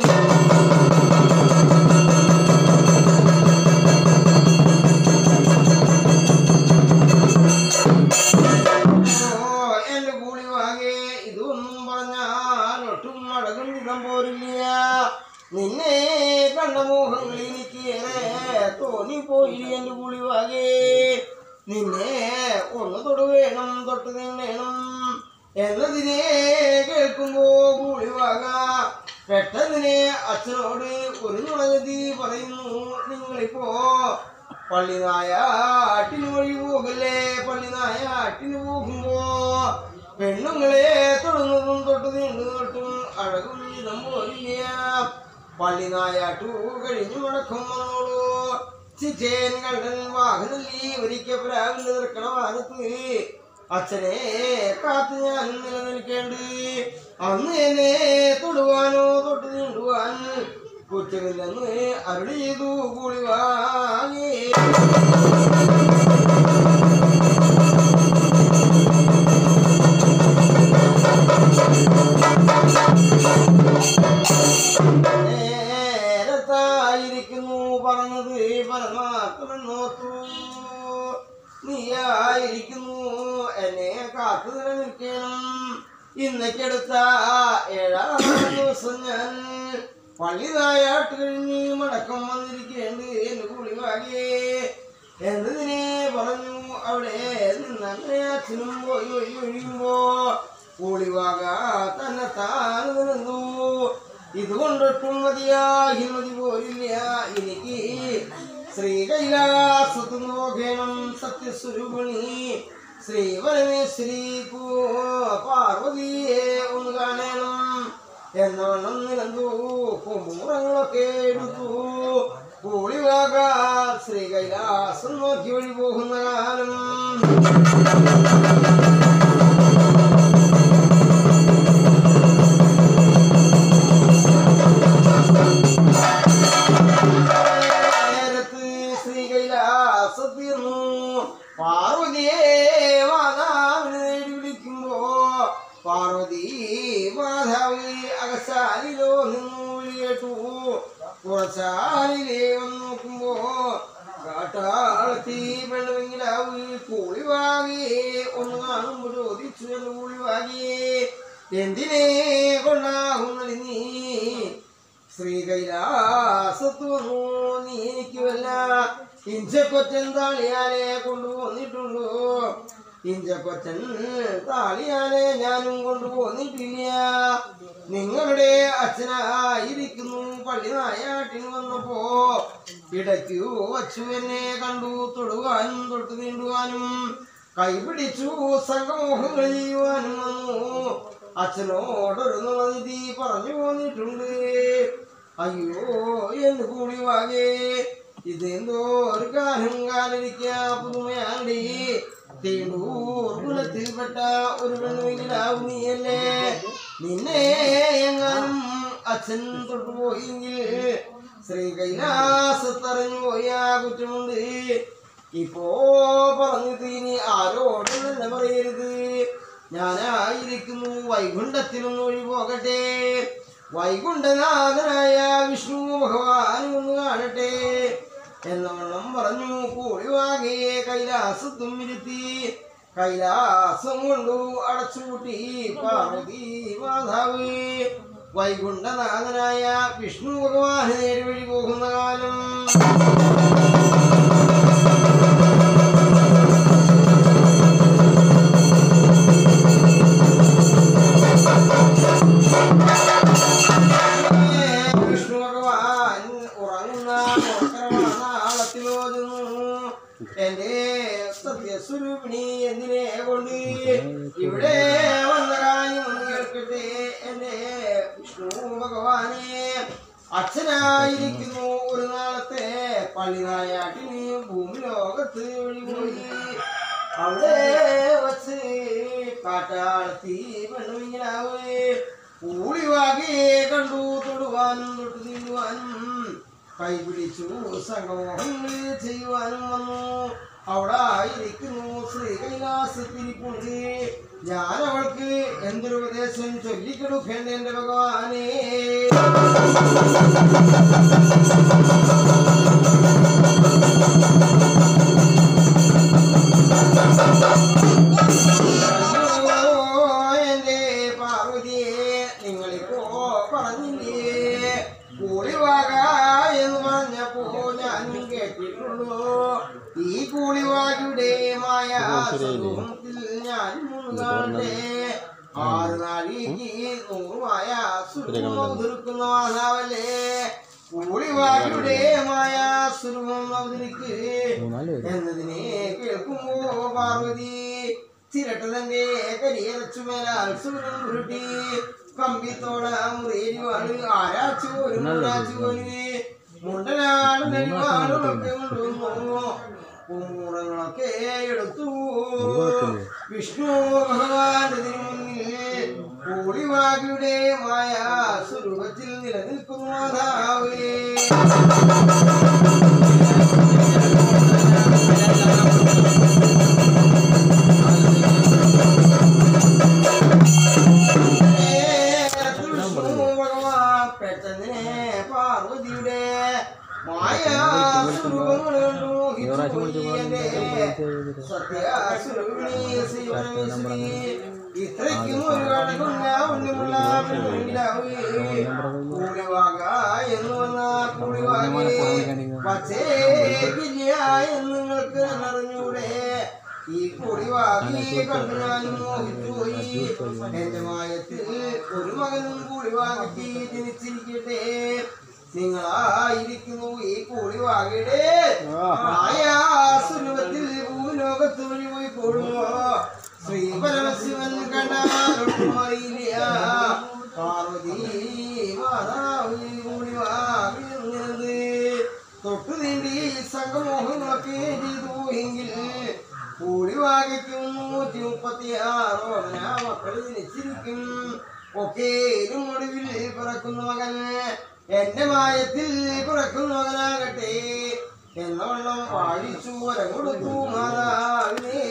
ഓ, എന്റെ കൂടി വാങ്ങേ ഇതൊന്നും പറഞ്ഞാൽ ഒട്ടും അടകും വിധം പോരില്ല നിന്നെ കണ്ട മോഹങ്ങൾ എനിക്ക് ഏറെ തോന്നിപ്പോയി എന്റെ കൂടി വാങ്ങേ നിന്നെ ഒന്ന് തൊടു വേണം തൊട്ട് നീങ്ങണം എന്നതിനെ കേൾക്കുമ്പോ കൂടി വാങ്ങ പെട്ടെന്നിനെ അച്ഛനോട് ഒരു നുണഗതി പറയുന്നു നിങ്ങളിപ്പോ പള്ളിനായാട്ടിന് വഴി പോകല്ലേ പള്ളിനായാട്ടിന് പോകുമ്പോ പെണ്ണുങ്ങളെ തൊടുന്നതും തൊട്ട് നീണ്ടു തൊട്ടും അഴകും ഇതം പോലില്ല പള്ളിനായാട്ടു കഴിഞ്ഞു മുടക്കം വന്നോളൂ ചിച്ചേൻ കണ്ടൻ വാഹനല്ലി ഒരിക്കപ്പരാവിൽ നിൽക്കണ വാനത്ത് അച്ഛനെ കാത്തു ഞാൻ നിലനിൽക്കേണ്ടി അന്ന് എന്നെ തൊടുവാനോ തൊട്ട് നീണ്ടുവാൻ കുറ്റമില്ലെന്ന് അരുളി ചെയ്തു കൂടി വാങ്ങി നേരത്തായിരിക്കുന്നു പറഞ്ഞത് പരമാത്മനോർത്തു നീയായിരിക്കുന്നു എന്നെ കാത്തു നിലനിൽക്കണം ഇന്നൊക്കെടുത്ത ഏഴാം ദിവസം ഞാൻ പള്ളിതായാട്ട് കഴിഞ്ഞ് മടക്കം വന്നിരിക്കേണ്ട എന്ന് കൂടി വാങ്ങിയേ എന്നതിനെ പറഞ്ഞു അവിടെ നിന്നങ്ങനെ അച്ഛനും പോയി ഒഴി ഒഴിയുമ്പോ കൂളിവാക തന്നെ താൻ നിന്നു ഇതുകൊണ്ടൊട്ടും മതിയായി മതി പോരില്ല എനിക്ക് ശ്രീ കൈലാസത്തു നോക്കണം സത്യസ്വരൂപിണി ശ്രീ പരമേശ്വരി പാർവതിയെ ഒന്ന് കാണണം എന്നവണ്ണം നിലന്തു കൊമ്പുമുറങ്ങളൊക്കെ എടുത്തു കൂളിവാക ശ്രീ കൈലാസം നോക്കി വഴി പോകുന്ന കാലം നേരത്ത് ശ്രീ കൈലാസത്തിന്നു പാർവതിയെ മാതാവിനെ നേടി വിളിക്കുമ്പോ പാർവതി മാതാവ് അകശാലിലോ നിന്നു വിളി കേട്ടു കുറച്ചാലിലേ വന്ന് നോക്കുമ്പോ കാട്ടാളത്തി പെണ്ണുമെങ്കിലാവ് കൂളി വാങ്ങിയേ ഒന്ന് കാണുമ്പോ ചോദിച്ചു എന്ന് കൂളി വാങ്ങിയേ എന്തിനെ കൊണ്ടാകുന്നത് നീ ശ്രീ കൈലാസത്തു വന്നു നീ എനിക്ക് വല്ല ഇഞ്ചക്കൊറ്റൻ താളിയാലെ കൊണ്ടുപോന്നിട്ടുള്ളൂ ഇഞ്ചക്കൊറ്റൻ താളിയാലെ ഞാനും കൊണ്ടുപോന്നിട്ടില്ല നിങ്ങളുടെ അച്ഛനായിരിക്കുന്നു പള്ളി നായാട്ടിന് വന്നപ്പോ ഇടയ്ക്കു വച്ചു എന്നെ കണ്ടു തൊടുവാനും തൊട്ടു നീണ്ടുവാനും കൈപിടിച്ചു സംഘമോഹങ്ങൾ ചെയ്യുവാനും വന്നു അച്ഛനോടൊരു നിധി പറഞ്ഞു പോന്നിട്ടുണ്ട് അയ്യോ എന്ന് കൂടി വാങ്ങേ ഇതെന്തോ ഒരു കാലം കാലിരിക്ക പുതുമയാണ്ടി തീണ്ടൂർ കുലത്തിൽപ്പെട്ട ഒരു പെണ്ണുമെങ്കിലാവും നീയല്ലേ നിന്നെ എങ്ങാനും അച്ഛൻ തൊട്ടുപോയെങ്കിൽ ശ്രീ കൈലാസത്തറിഞ്ഞു പോയ കുറ്റമുണ്ട് ഇപ്പോ പറഞ്ഞു തീനി ആരോടും തന്നെ പറയരുത് ഞാനായിരിക്കുന്നു വൈകുണ്ഠത്തിലൊന്ന് ഒഴി പോകട്ടെ വൈകുണ്ഠനാഥനായ വിഷ്ണു ഭഗവാൻ ഒന്ന് കാണട്ടെ എന്നവണ്ണം പറഞ്ഞു കൂടിവാകെ കൈലാസത്തും ഇരുത്തി കൈലാസം കൊണ്ടു അടച്ചുപൂട്ടി പാർവതി മാതാവ് വൈകുണ്ഠനാഥനായ വിഷ്ണു ഭഗവാന് നേരെ വഴി പോകുന്ന കാലം വിഷ്ണു ഭഗവാൻ ഉറങ്ങുന്ന നാളത്തിലോതുന്നു എന്റെ സത്യസ്വരൂപിണി എന്തിനെ ഭഗവാനെ അച്ഛനായിരിക്കുന്നു ഒരു നാളത്തെ പള്ളിനായാട്ടിന് ഭൂമി ലോകത്ത് ഒഴിപോയി അവിടെ വച്ച് കാട്ടാളത്തി പെണ്ണുമിങ്ങനാവേ ഊളിവാകെ കണ്ടു തൊടുവാനും തൊട്ടു നീണ്ടുവാനും കൈപിടിച്ചു സംഗമോഹങ്ങൾ ചെയ്യുവാനും വന്നു അവിടെ ആയിരിക്കുന്നു ശ്രീ കൈലാസത്തിരിപ്പുണ്ട് ഞാൻ അവൾക്ക് എന്തൊരു ഉപദേശം ചൊല്ലിക്കെടുക്കേണ്ട എന്റെ ഭഗവാനേ എന്റെ പാർവതിയെ നിങ്ങളിപ്പോ പറഞ്ഞില്ലേ കൂളിവാക എന്ന് പറഞ്ഞപ്പോ ഞാൻ കേട്ടിട്ടുള്ളൂ ഈ കൂളിവാകയുടെ മായ സ്വരൂപത്തിൽ ഞാൻ മുഴുകാണ്ടേ ആറ് നാഴിക്ക് നൂറുമായ സുരൂപം തീർക്കുന്ന മാതാവല്ലേ കൂളിവാകയുടെ മായ സ്വരൂപം അവതരിക്ക് എന്നതിനെ കേൾക്കുമ്പോ പാർവതി ചിരട്ട തന്റെ കരിയറച്ചു മേലാൽ സൂര്യൻ ഉരുട്ടി കമ്പിത്തോട മുറിയുവാണ് ആരാച്ചു ഒരു മുണ്ടാച്ചു പോലി മുണ്ടനാട് നെടുവാടുകളൊക്കെ കൊണ്ടുവന്നു പൂമുറങ്ങളൊക്കെ എടുത്തു വിഷ്ണു ഭഗവാന്റെ തിരുമുന്നിൽ കൂളിവാകിയുടെ മായ സ്വരൂപത്തിൽ നിലനിൽക്കുന്നു മാതാവേ ഭഗവാൻ പെട്ടെന്നിനെ പാർവതിയുടെ മായാസ്വരൂപങ്ങൾ കണ്ടു മോഹിച്ചുപോയി എന്റെ സത്യാസുരൂപിണി ശ്രീപരമേശ്വരി. ഇത്രയ്ക്കും ഒരു കടകുള്ള ഉണ്ണിമുള്ള കൂടിവാക എന്ന് വന്ന കൂടിവാകെ പച്ചേക്കില്ല എന്ന് നിങ്ങൾക്ക് അറിഞ്ഞൂടെ ഈ കൂടിവാകി കണ്ടു ഞാൻ മോഹിച്ചുപോയി എന്റെ മായത്തിൽ ഒരു മകനും കൂടിവാകി ജനിച്ചിരിക്കട്ടെ നിങ്ങളായിരിക്കുന്നു ഈ കൂടിവാകയുടെ മായാസുരൂപത്തിൽ ഭൂലോകത്ത് വഴി പോയി കൂടുമോ ശ്രീ പരമശിവൻ കണ്ടാലൊട്ടും അറിയില്ല പാർവതി മാതാവ് കൂടിവാകുന്നത് തൊട്ടു നീണ്ടി സംഘമോഹങ്ങളൊക്കെ ചെയ്തു എങ്കിൽ കൂടിവാകയ്ക്കും നൂറ്റി മുപ്പത്തി ആറോ മക്കൾ ജനിച്ചിരിക്കും ഒക്കേലും ഒടുവിൽ പിറക്കുന്ന മകൻ എന്റെ മായത്തിൽ പിറക്കുന്ന മകനാകട്ടെ എന്നവണ്ണം വാഴിച്ചു വരം കൊടുത്തു മാതാവിനെ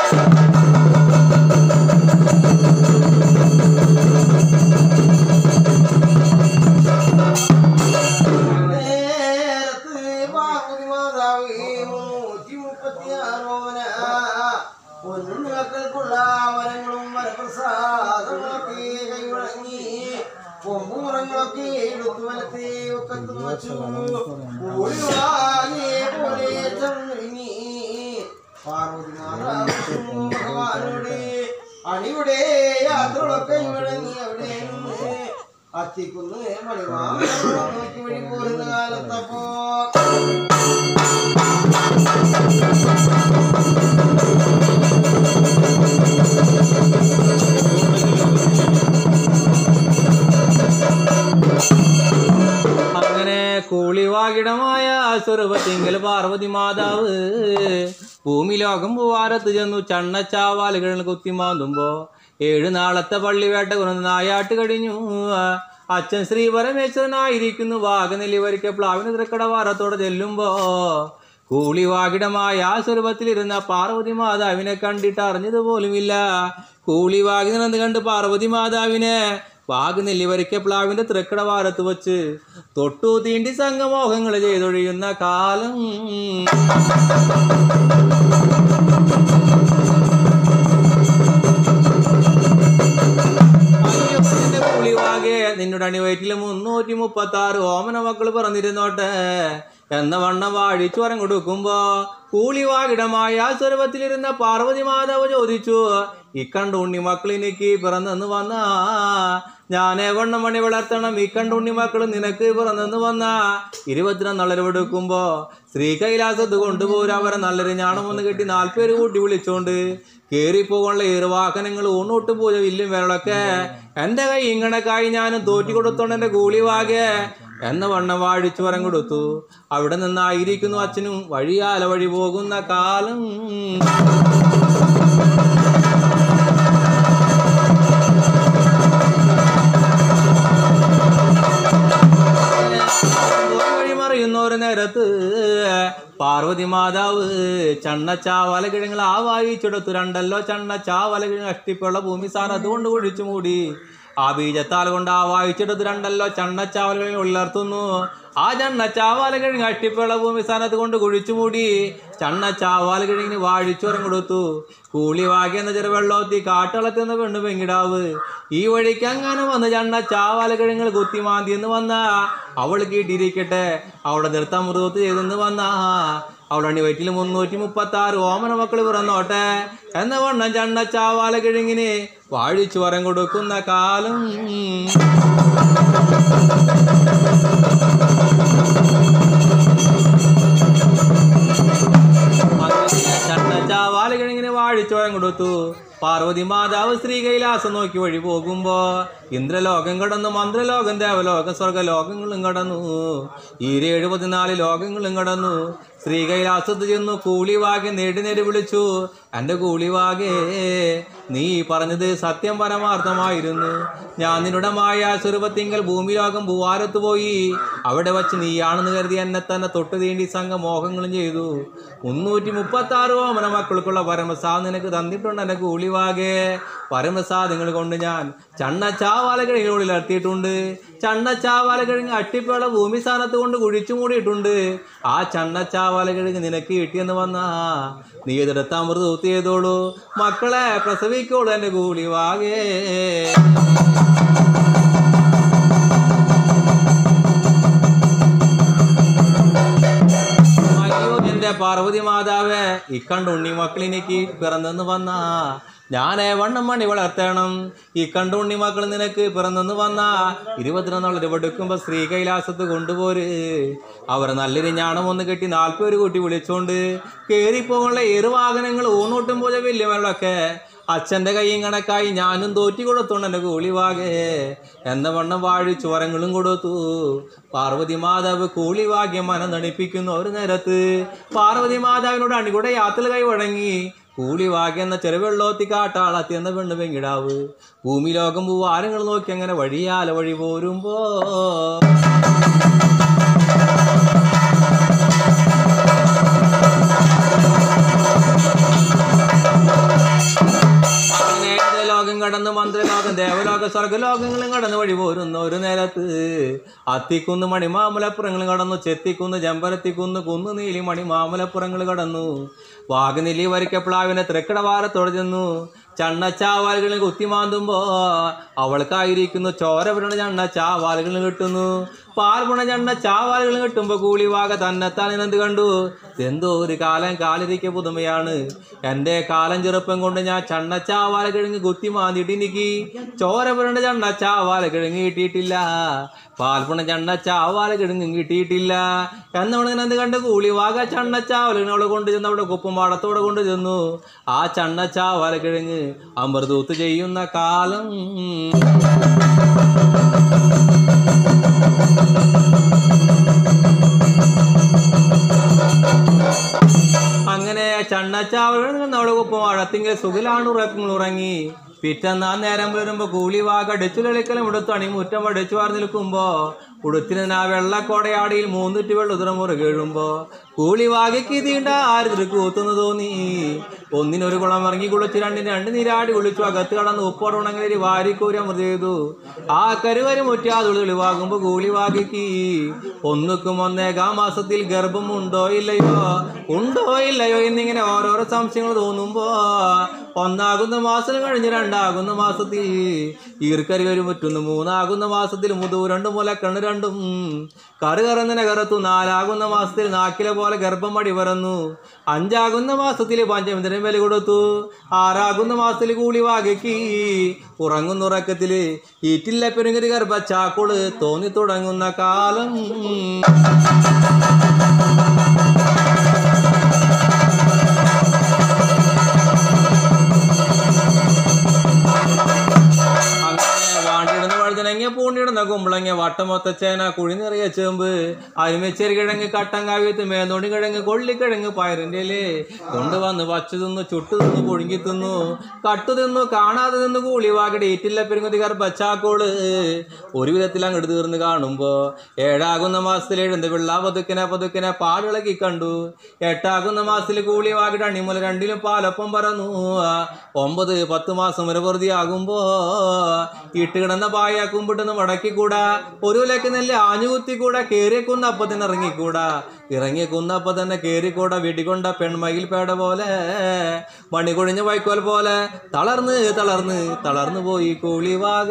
നേരത്ത് പാർവതി മാതാവ് നൂറ്റി മുപ്പത്തി ആറോമന പൊന്നുമക്കൾക്കുള്ള വരങ്ങളും വരപ്രസാദങ്ങളൊക്കെ കൈവഴങ്ങി കൊമ്പുമുറങ്ങളൊക്കെ എടുത്തു വലത്തെ ഒക്കത്ത് വച്ചു ഒഴിവാകെ പോലെ ചെന്നൊരുങ്ങി പാർവതി മാതാവ് ഭഗവാനോട് അണിയുടെ യാത്രകളൊക്കെ വഴങ്ങി അവിടെ നിന്ന് അത്തിക്കുന്ന് മണിമാമ നോക്കി വഴി പോരുന്ന കാലത്തപ്പോ അങ്ങനെ കൂളിവാകിടമായ സ്വരൂപത്തിങ്കൽ പാർവതി മാതാവ് ഭൂമി ലോകം പൂവാരത്ത് ചെന്നു ചണ്ണച്ചാവാലുകൾ കുത്തിമാന്തുമ്പോ ഏഴു നാളത്തെ പള്ളിവേട്ട കുറന്ന് നായാട്ട് കഴിഞ്ഞു അച്ഛൻ ശ്രീ പരമേശ്വരനായിരിക്കുന്നു വാഗനെല്ലിവരിക്ക പ്ലാവിന് തൃക്കടവാരത്തോടെ ചെല്ലുമ്പോ കൂളിവാകിടമായ ആ സ്വരൂപത്തിലിരുന്ന പാർവതി മാതാവിനെ കണ്ടിട്ട് അറിഞ്ഞത് പോലുമില്ല കൂളിവാകി നിറന്ന് കണ്ട് പാർവതി മാതാവിനെ വാഗ് നെല്ലിവരിക്ക പ്ലാവിന്റെ തൃക്കടവാരത്ത് വച്ച് തൊട്ടു തീണ്ടി സംഗമോഹങ്ങൾ ചെയ്തൊഴിയുന്ന കാലം അയ്യോ, എന്റെ പുളിവാകെ നിന്നോട് അണിവയറ്റില് മുന്നൂറ്റി മുപ്പത്തി ആറ് ഓമന മക്കൾ പറഞ്ഞിരുന്നോട്ടെ എന്ന വണ്ണം വാഴിച്ചുവരം കൊടുക്കുമ്പോ കൂളിവാകിടമായ സ്വരൂപത്തിലിരുന്ന പാർവതി മാതാവ് ചോദിച്ചു ഇക്കണ്ട ഉണ്ണി മക്കളിനിക്ക് പിറന്നെന്ന് വന്ന ഞാനേ വണ്ണം മണി വളർത്തണം ഇക്കണ്ട ഉണ്ണി മക്കൾ നിനക്ക് പിറന്നെന്ന് വന്ന ഇരുപത്തിരന്നളരെടുക്കുമ്പോ ശ്രീ കൈലാസത്ത് കൊണ്ടുപോരാ അവരെ നല്ലൊരു ഞാണമെന്ന് കെട്ടി നാൽപ്പേര് കൂട്ടി വിളിച്ചോണ്ട് കേറിപ്പോകാനുള്ള ഏറുവാഹനങ്ങൾ ഊണോട്ട് പൂജ വില്ലും വിരളൊക്കെ എന്റെ കൈ ഇങ്ങണക്കായി ഞാനും തോറ്റി കൊടുത്തോണ്ട് എന്റെ കൂളിവാകെ എന്ന വണ്ണം വാഴിച്ചു വരം കൊടുത്തു അവിടെ നിന്നായിരിക്കുന്നു അച്ഛനും വഴിയാല വഴി പോകുന്ന കാലം ഒരു വഴി മറിയുന്ന ഒരു നേരത്ത് പാർവതി മാതാവ് ചണ്ണ ചാവല കിഴങ്ങൾ ആ വായിച്ചെടുത്തു രണ്ടല്ലോ ചണ്ണ ചാവല കിഴങ്ങ് അഷ്ടിപ്പുള്ള ഭൂമി സ്ഥാനത്ത് കൊണ്ട് കുഴിച്ചു മൂടി ആ ബീജത്താൽ കൊണ്ട് ആ വായിച്ചെടുത്ത് രണ്ടല്ലോ ചണ്ണച്ചാവലുകളിൽ ഉള്ളർത്തുന്നു ആ ചണ്ണച്ചാവാല കിഴങ്ങ് അഷ്ടിപ്പുള്ള ഭൂമി സ്ഥാനത്ത് കൊണ്ട് കുഴിച്ചു മൂടി ചണ്ണച്ചാവാല കിഴങ്ങിന് വാഴിച്ചോരം കൊടുത്തു കൂളി വാകിയെന്ന ചെറുവെള്ളോത്തി കാട്ടളത്തുന്ന പെണ്ണു പെങ്കിടാവ് ഈ വഴിക്ക് അങ്ങനെ വന്ന് ചണ്ണ ചാവാല കിഴങ്ങൾ കുത്തിമാന്തി എന്ന് വന്ന അവൾ കീട്ടിരിക്കട്ടെ അവളെ നിർത്താൻ മൃഗത്ത് ചെയ്തെന്ന് വന്ന അവളണി വയറ്റിൽ മുന്നൂറ്റി മുപ്പത്തി ആറ് ഓമന മക്കൾ പിറന്നോട്ടെ എന്ന വണ്ണം ചണ്ണ ചാവാല കിഴങ്ങിന് വാഴിച്ചു വരം കൊടുക്കുന്ന കാലം ചണ്ണച്ചാവാല കിഴങ്ങിന് വാഴിച്ചോരം കൊടുത്തു പാർവതി മാതാവ് ശ്രീ കൈലാസം നോക്കി വഴി പോകുമ്പോ ഇന്ദ്രലോകം കടന്നു മന്ത്രലോകം ദേവലോകം സ്വർഗലോകങ്ങളും കടന്നു ഈര എഴുപത്തിനാല് ലോകങ്ങളും കടന്നു ശ്രീ കൈലാസത്ത് ചെന്നു കൂളിവാകെ നേടി നേടി വിളിച്ചു എൻ്റെ കൂളിവാകെ നീ പറഞ്ഞത് സത്യം പരമാർത്ഥമായിരുന്നു ഞാൻ നിന്നുടെ മായ സ്വരൂപത്തിങ്കൽ ഭൂമിലോകം ഭൂവാരത്ത് പോയി അവിടെ വച്ച് നീയാണെന്ന് കരുതി എന്നെ തന്നെ തൊട്ട് തീണ്ടി സംഘം മോഹങ്ങളും ചെയ്തു മുന്നൂറ്റി മുപ്പത്തി ആറ് ഓമന മക്കൾക്കുള്ള പരമസാ നിനക്ക് തന്നിട്ടുണ്ട് എന്റെ കൂളിവാകെ പരമസാദങ്ങൾ കൊണ്ട് ഞാൻ ചണ്ണ ചാവാല കിഴങ്ങിനുള്ളിൽ ഇറത്തിയിട്ടുണ്ട് ചണ്ണ ചാവാല കിഴങ്ങ് അട്ടിപ്പേള ഭൂമി സ്ഥാനത്ത് കൊണ്ട് കുഴിച്ചു മൂടിയിട്ടുണ്ട് ആ ചണ്ണ ചാവാല കിഴങ്ങ് നിനക്ക് കിട്ടിയെന്ന് വന്നാ നീ എതിർത്ത് അമൃത് ഊത്തി ചെയ്തോളൂ മക്കളെ പ്രസവിക്കോളൂ എന്റെ കൂളിവാകേ അയ്യോ എന്റെ പാർവതി മാതാവേ ഇക്കണ്ട ഉണ്ണി മക്കളിനിക്ക് പിറന്നെന്ന് വന്ന ഞാനേ വണ്ണം മണി വളർത്തണം ഈ കണ്ട ഉണ്ണി മക്കൾ നിനക്ക് പിറന്നെന്ന് വന്ന ഇരുപത്തിനൊന്നാള് എടുക്കുമ്പോ സ്ത്രീ കൈലാസത്ത് കൊണ്ടുപോര് അവർ നല്ലൊരു ഞാണം ഒന്ന് കെട്ടി നാൽപ്പത് കൂട്ടി വിളിച്ചോണ്ട് കേറിപ്പോകാനുള്ള ഏറ് വാഹനങ്ങൾ ഊണൂട്ടും പോലെ വലിയ വെള്ളമൊക്കെ അച്ഛന്റെ കൈയും കണക്കായി ഞാനും തോറ്റി കൊടുത്തോണ്ട് എന്റെ കൂളിവാകെ എന്ന വണ്ണം വാഴി ചോരങ്ങളും കൊടുത്തു പാർവതി മാതാവ് കൂളിവാഗ്യം മനം നണിപ്പിക്കുന്ന ഒരു നേരത്ത് പാർവതി മാതാവിനോട് അണികൂടെ യാത്ര കൈ വഴങ്ങി കൂളിവാഗ്യ എന്ന ചെറുവെള്ളോത്തി കാട്ടാളത്തി എന്ന പെണ്ണ് പെങ്കിടാവ് ഭൂമി ലോകം പൂവാരങ്ങൾ നോക്കി അങ്ങനെ വഴിയാല വഴി പോരുമ്പോ അങ്ങനെ ലോകം കടന്ന് മന്ത്രലോകം ദേവലോക സ്വർഗലോകങ്ങളും കടന്ന് വഴി പോരുന്ന ഒരു നേരത്ത് അത്തിക്കുന്ന് മണിമാമലപ്പുറങ്ങൾ കടന്നു ചെത്തിക്കുന്ന് ചെമ്പരത്തിക്കുന്ന് കുന്ന് നീലി മണിമാമലപ്പുറങ്ങൾ കടന്നു വാഗനിലി വരിക്കപ്ലാവിനെ തൃക്കടവാരത്തോടെ ചെന്നു ചണ്ണച്ചാവാലുകളിൽ കുത്തിമാന്തുമ്പോ അവൾക്കായിരിക്കുന്നു ചോര വിടണ ചണ്ണ ചാവാലുകൾ കിട്ടുന്നു പാൽപുണ ചണ്ണ ചാവാലുകൾ കിട്ടുമ്പോ കൂലിവാക തന്നെത്താൻ എന്ത് കണ്ടു എന്തോ ഒരു കാലം കാലിരിക്ക പുതുമയാണ് എന്റെ കാലം ചെറുപ്പം കൊണ്ട് ഞാൻ ചണ്ണച്ചാവാല കിഴങ്ങ് കുത്തി മാന്തിയിട്ട് എനിക്ക് ചോര പുരണ്ട ചണ്ണച്ചാവാല കിഴങ്ങ് കിട്ടിയിട്ടില്ല പാൽപ്പുണ ചണ്ണച്ചാവാല കിഴങ്ങും കിട്ടിയിട്ടില്ല എന്നവണ് എന്ത് കണ്ട് കൂളിവാക ചണ്ണച്ചാവല അവളെ കൊണ്ട് ചെന്ന് അവിടെ കുപ്പം പാടത്തോടെ കൊണ്ട് ചെന്നു ആ ചണ്ണച്ചാവാല കിഴങ്ങ് അമൃതൂത്ത് ചെയ്യുന്ന കാലം അങ്ങനെ ചണ്ണച്ചാവലുകൾ നമ്മുടെ കുപ്പം അഴത്തിങ്കിൽ സുഖിലാണ് ഉറക്കങ്ങൾ ഉറങ്ങി പിറ്റന്നാ നേരം വരുമ്പോ കൂലിവാക അടിച്ചു കളിക്കലും ഉടുത്തണി മുറ്റം അടിച്ചു വാർന്നു നിൽക്കുമ്പോ ഉടുത്തിന് ആ വെള്ളക്കോടയാടിയിൽ മൂന്നുറ്റി വെള്ളുതിറ മുറ കേഴുമ്പോ കൂലിവാകയ്ക്ക് തീണ്ട ആര് കൂത്തുന്നു തോന്നി ഒന്നിനൊരു കുളം ഇറങ്ങി കുളിച്ച് രണ്ടിന് രണ്ട് നീരാടി കുളിച്ചു അകത്ത് കടന്ന് ഉപ്പോട് ഉണങ്ങലരി വാരിക്കൂരി അമൃത ചെയ്തു ആ കരുവരി മുറ്റാതുള്ളി തെളിവാകുമ്പോ കൂലിവാകയ്ക്ക് ഒന്നുക്കും ഒന്നേകാം മാസത്തിൽ ഗർഭം ഉണ്ടോ ഇല്ലയോ ഉണ്ടോ ഇല്ലയോ എന്നിങ്ങനെ ഓരോരോ സംശയങ്ങൾ തോന്നുമ്പോ ഒന്നാകുന്ന മാസം കഴിഞ്ഞ് രണ്ടാം രണ്ടാകുന്ന മാസത്തിൽ ഈർക്കരി ഒരു മുറ്റുന്നു മൂന്നാകുന്ന മാസത്തിൽ മുതു രണ്ട് മുല കണ്ണ് രണ്ടും കറ് കറന്നിനെ കറത്തു നാലാകുന്ന മാസത്തിൽ നാക്കിലെ പോലെ ഗർഭം മടി പറന്നു അഞ്ചാകുന്ന മാസത്തിൽ പഞ്ചമിന്ദ്രൻ വില കൊടുത്തു ആറാകുന്ന മാസത്തിൽ കൂലി വാകയ്ക്ക് ഉറങ്ങുന്ന ഉറക്കത്തില് ഈറ്റില്ല പെരുങ്ങരി ഗർഭ ചാക്കുള് തോന്നി തുടങ്ങുന്ന കാലം അങ്ങനെ വാണ്ടിടുന്ന വഴുതനങ്ങ പൂണ്ടിടുന്ന കുമ്പളങ്ങ വട്ടമൊത്തച്ചേന കുഴിനിറിയ ചേമ്പ് അരിമച്ചേരി കിഴങ്ങ് കട്ടൻ കാവ്യത്ത് മേന്തോണി കിഴങ്ങ് കൊള്ളിക്കിഴങ്ങ് പയറിൻ്റെ ഇലേ കൊണ്ടുവന്ന് വച്ചു തിന്നു ചുട്ടു തിന്നു പുഴുങ്ങി തിന്നു കട്ടു തിന്നു കാണാതെ നിന്ന് കൂളി വാകടെ ഏറ്റില്ല പെരുങ്ങുതികാർ പച്ചാക്കോള് ഒരു വിധത്തിൽ അങ്ങോട്ട് തീർന്ന് കാണുമ്പോ ഏഴാകുന്ന മാസത്തിൽ എഴുന്ന പിള്ള പതുക്കിനെ പതുക്കിനെ പാടിളക്കി കണ്ടു എട്ടാകുന്ന മാസത്തിൽ കൂളി വാകിട്ട് അണിമുല രണ്ടിലും പാലൊപ്പം പറന്നു ഒമ്പത് പത്ത് മാസം വരെ വെറുതെ ആകുമ്പോ ഇട്ട് കിടന്ന പായ കുമ്പിട്ടുന്ന് മടക്കിക്കൂടാ ഒരു ലക്ക് നെല്ല് ആഞ്ഞുകുത്തിക്കൂടാ കേറിയ കുന്നപ്പത്തിന് ഇറങ്ങിക്കൂടാ ഇറങ്ങിയ കുന്നപ്പ തന്നെ കേറിക്കൂടാ വെടികൊണ്ട പെൺമയിൽ പേട പോലെ മണികൊഴിഞ്ഞ വൈക്കോൽ പോലെ തളർന്ന് തളർന്ന് തളർന്നു പോയി കൂളിവാക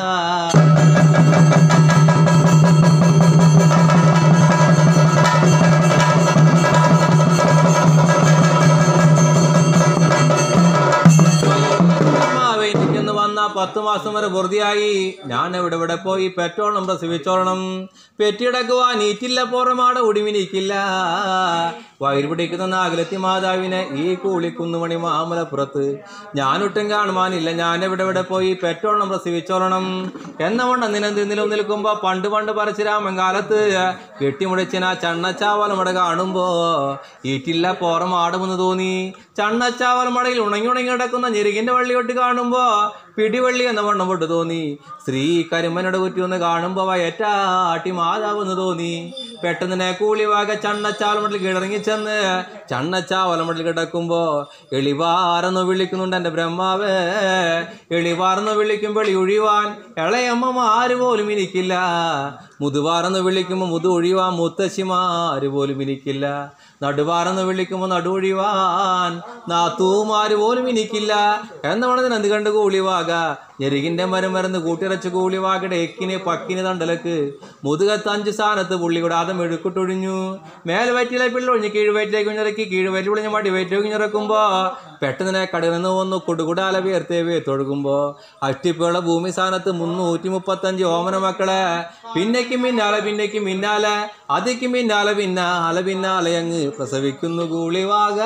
എനിക്കൊന്ന് വന്ന പത്ത് മാസം വരെ വെറുതെയായി ഞാൻ എവിടെ ഇവിടെ പോയി പെറ്റോളം പ്രസവിച്ചോളണം പെറ്റിടക്കുവാൻ നീറ്റില്ല പുറമാടെ ഉടിമിനിക്കില്ല വയറ് പിടിക്കുന്ന നാഗലത്തി മാതാവിനെ ഈ കൂളിക്കുന്നുമണി മാമലപ്പുറത്ത് ഞാനൊട്ടും കാണുവാനില്ല ഞാൻ എവിടെ ഇവിടെ പോയി പെറ്റോളം പ്രസവിച്ചോളണം എന്നവണ്ണം നിലനിന്ന് നിലം നിൽക്കുമ്പോ പണ്ട് പണ്ട് പരശുരാമൻ കാലത്ത് കെട്ടിമുടിച്ചിന ചണ്ണച്ചാവലമട കാണുമ്പോ ഈറ്റില്ല പുറം ആടുമെന്ന് തോന്നി ചണ്ണച്ചാവലമടയിൽ ഉണങ്ങി ഉണങ്ങി കിടക്കുന്ന ഞെരുകിന്റെ വള്ളിയൊട്ട് കാണുമ്പോ പിടിവള്ളി എന്ന വണ്ണം പൊട്ട് തോന്നി സ്ത്രീ കരിമ്പനോട് കുറ്റിയൊന്ന് കാണുമ്പോ വയറ്റാട്ടി മാതാവെന്ന് തോന്നി പെട്ടെന്ന് കൂളിവാക ചണ്ണച്ചാവലമടയിൽ കിടങ്ങി ചെന്ന് ചണ്ണച്ചാവലമടയിൽ കിടക്കുമ്പോ എളിവാരെന്ന് വിളിക്കുന്നുണ്ട് എൻ്റെ ബ്രഹ്മാവ് എളിവാരെന്ന് വിളിക്കുമ്പോൾ ഒഴിവാൻ ഇളയമ്മമാര് പോലും എനിക്കില്ല മുതുവാരെന്ന് വിളിക്കുമ്പോൾ മുതു ഒഴിവാൻ മുത്തശ്ശിമാര് പോലും എനിക്കില്ല നടുവാരെന്ന് വിളിക്കുമ്പോൾ നടു ഒഴിവാൻ നാത്തൂമാര് പോലും എനിക്കില്ല എന്നവണതിന് എന്ത് കണ്ട് കൂളിവാക ഞെരുകിന്റെ മരം മരുന്ന് കൂട്ടിറച്ച് കൂളിവാകയുടെ എക്കിന് പക്കിന് തണ്ടലക്ക് മുതുകത്ത് അഞ്ച് സ്ഥാനത്ത് പുള്ളിയുടെ ആദം എഴുക്കിട്ടൊഴിഞ്ഞു മേൽ വയറ്റിലെ പിള്ളൊഴിഞ്ഞ് കീഴ്വയറ്റിലേക്ക് കുഞ്ഞിറക്കി കീഴ്വയറ്റ് വിളിഞ്ഞ് മടി വയറ്റിലേക്ക് കുഞ്ഞിറക്കുമ്പോ പെട്ടെന്ന് കടന്നു വന്നു കൊടുകുടാല വേർത്തേ വേത്തൊഴുകുമ്പോ അഷ്ടിപ്പുള്ള ഭൂമി സ്ഥാനത്ത് മുന്നൂറ്റി മുപ്പത്തഞ്ച് ഓമന മക്കളെ പിന്നേക്കും പിന്നാലെ പിന്നേക്കും പിന്നാലെ അതിക്കും പിന്നാലെ പിന്നാലെ പിന്നാലെ അങ്ങ് പ്രസവിക്കുന്നു കൂളിവാക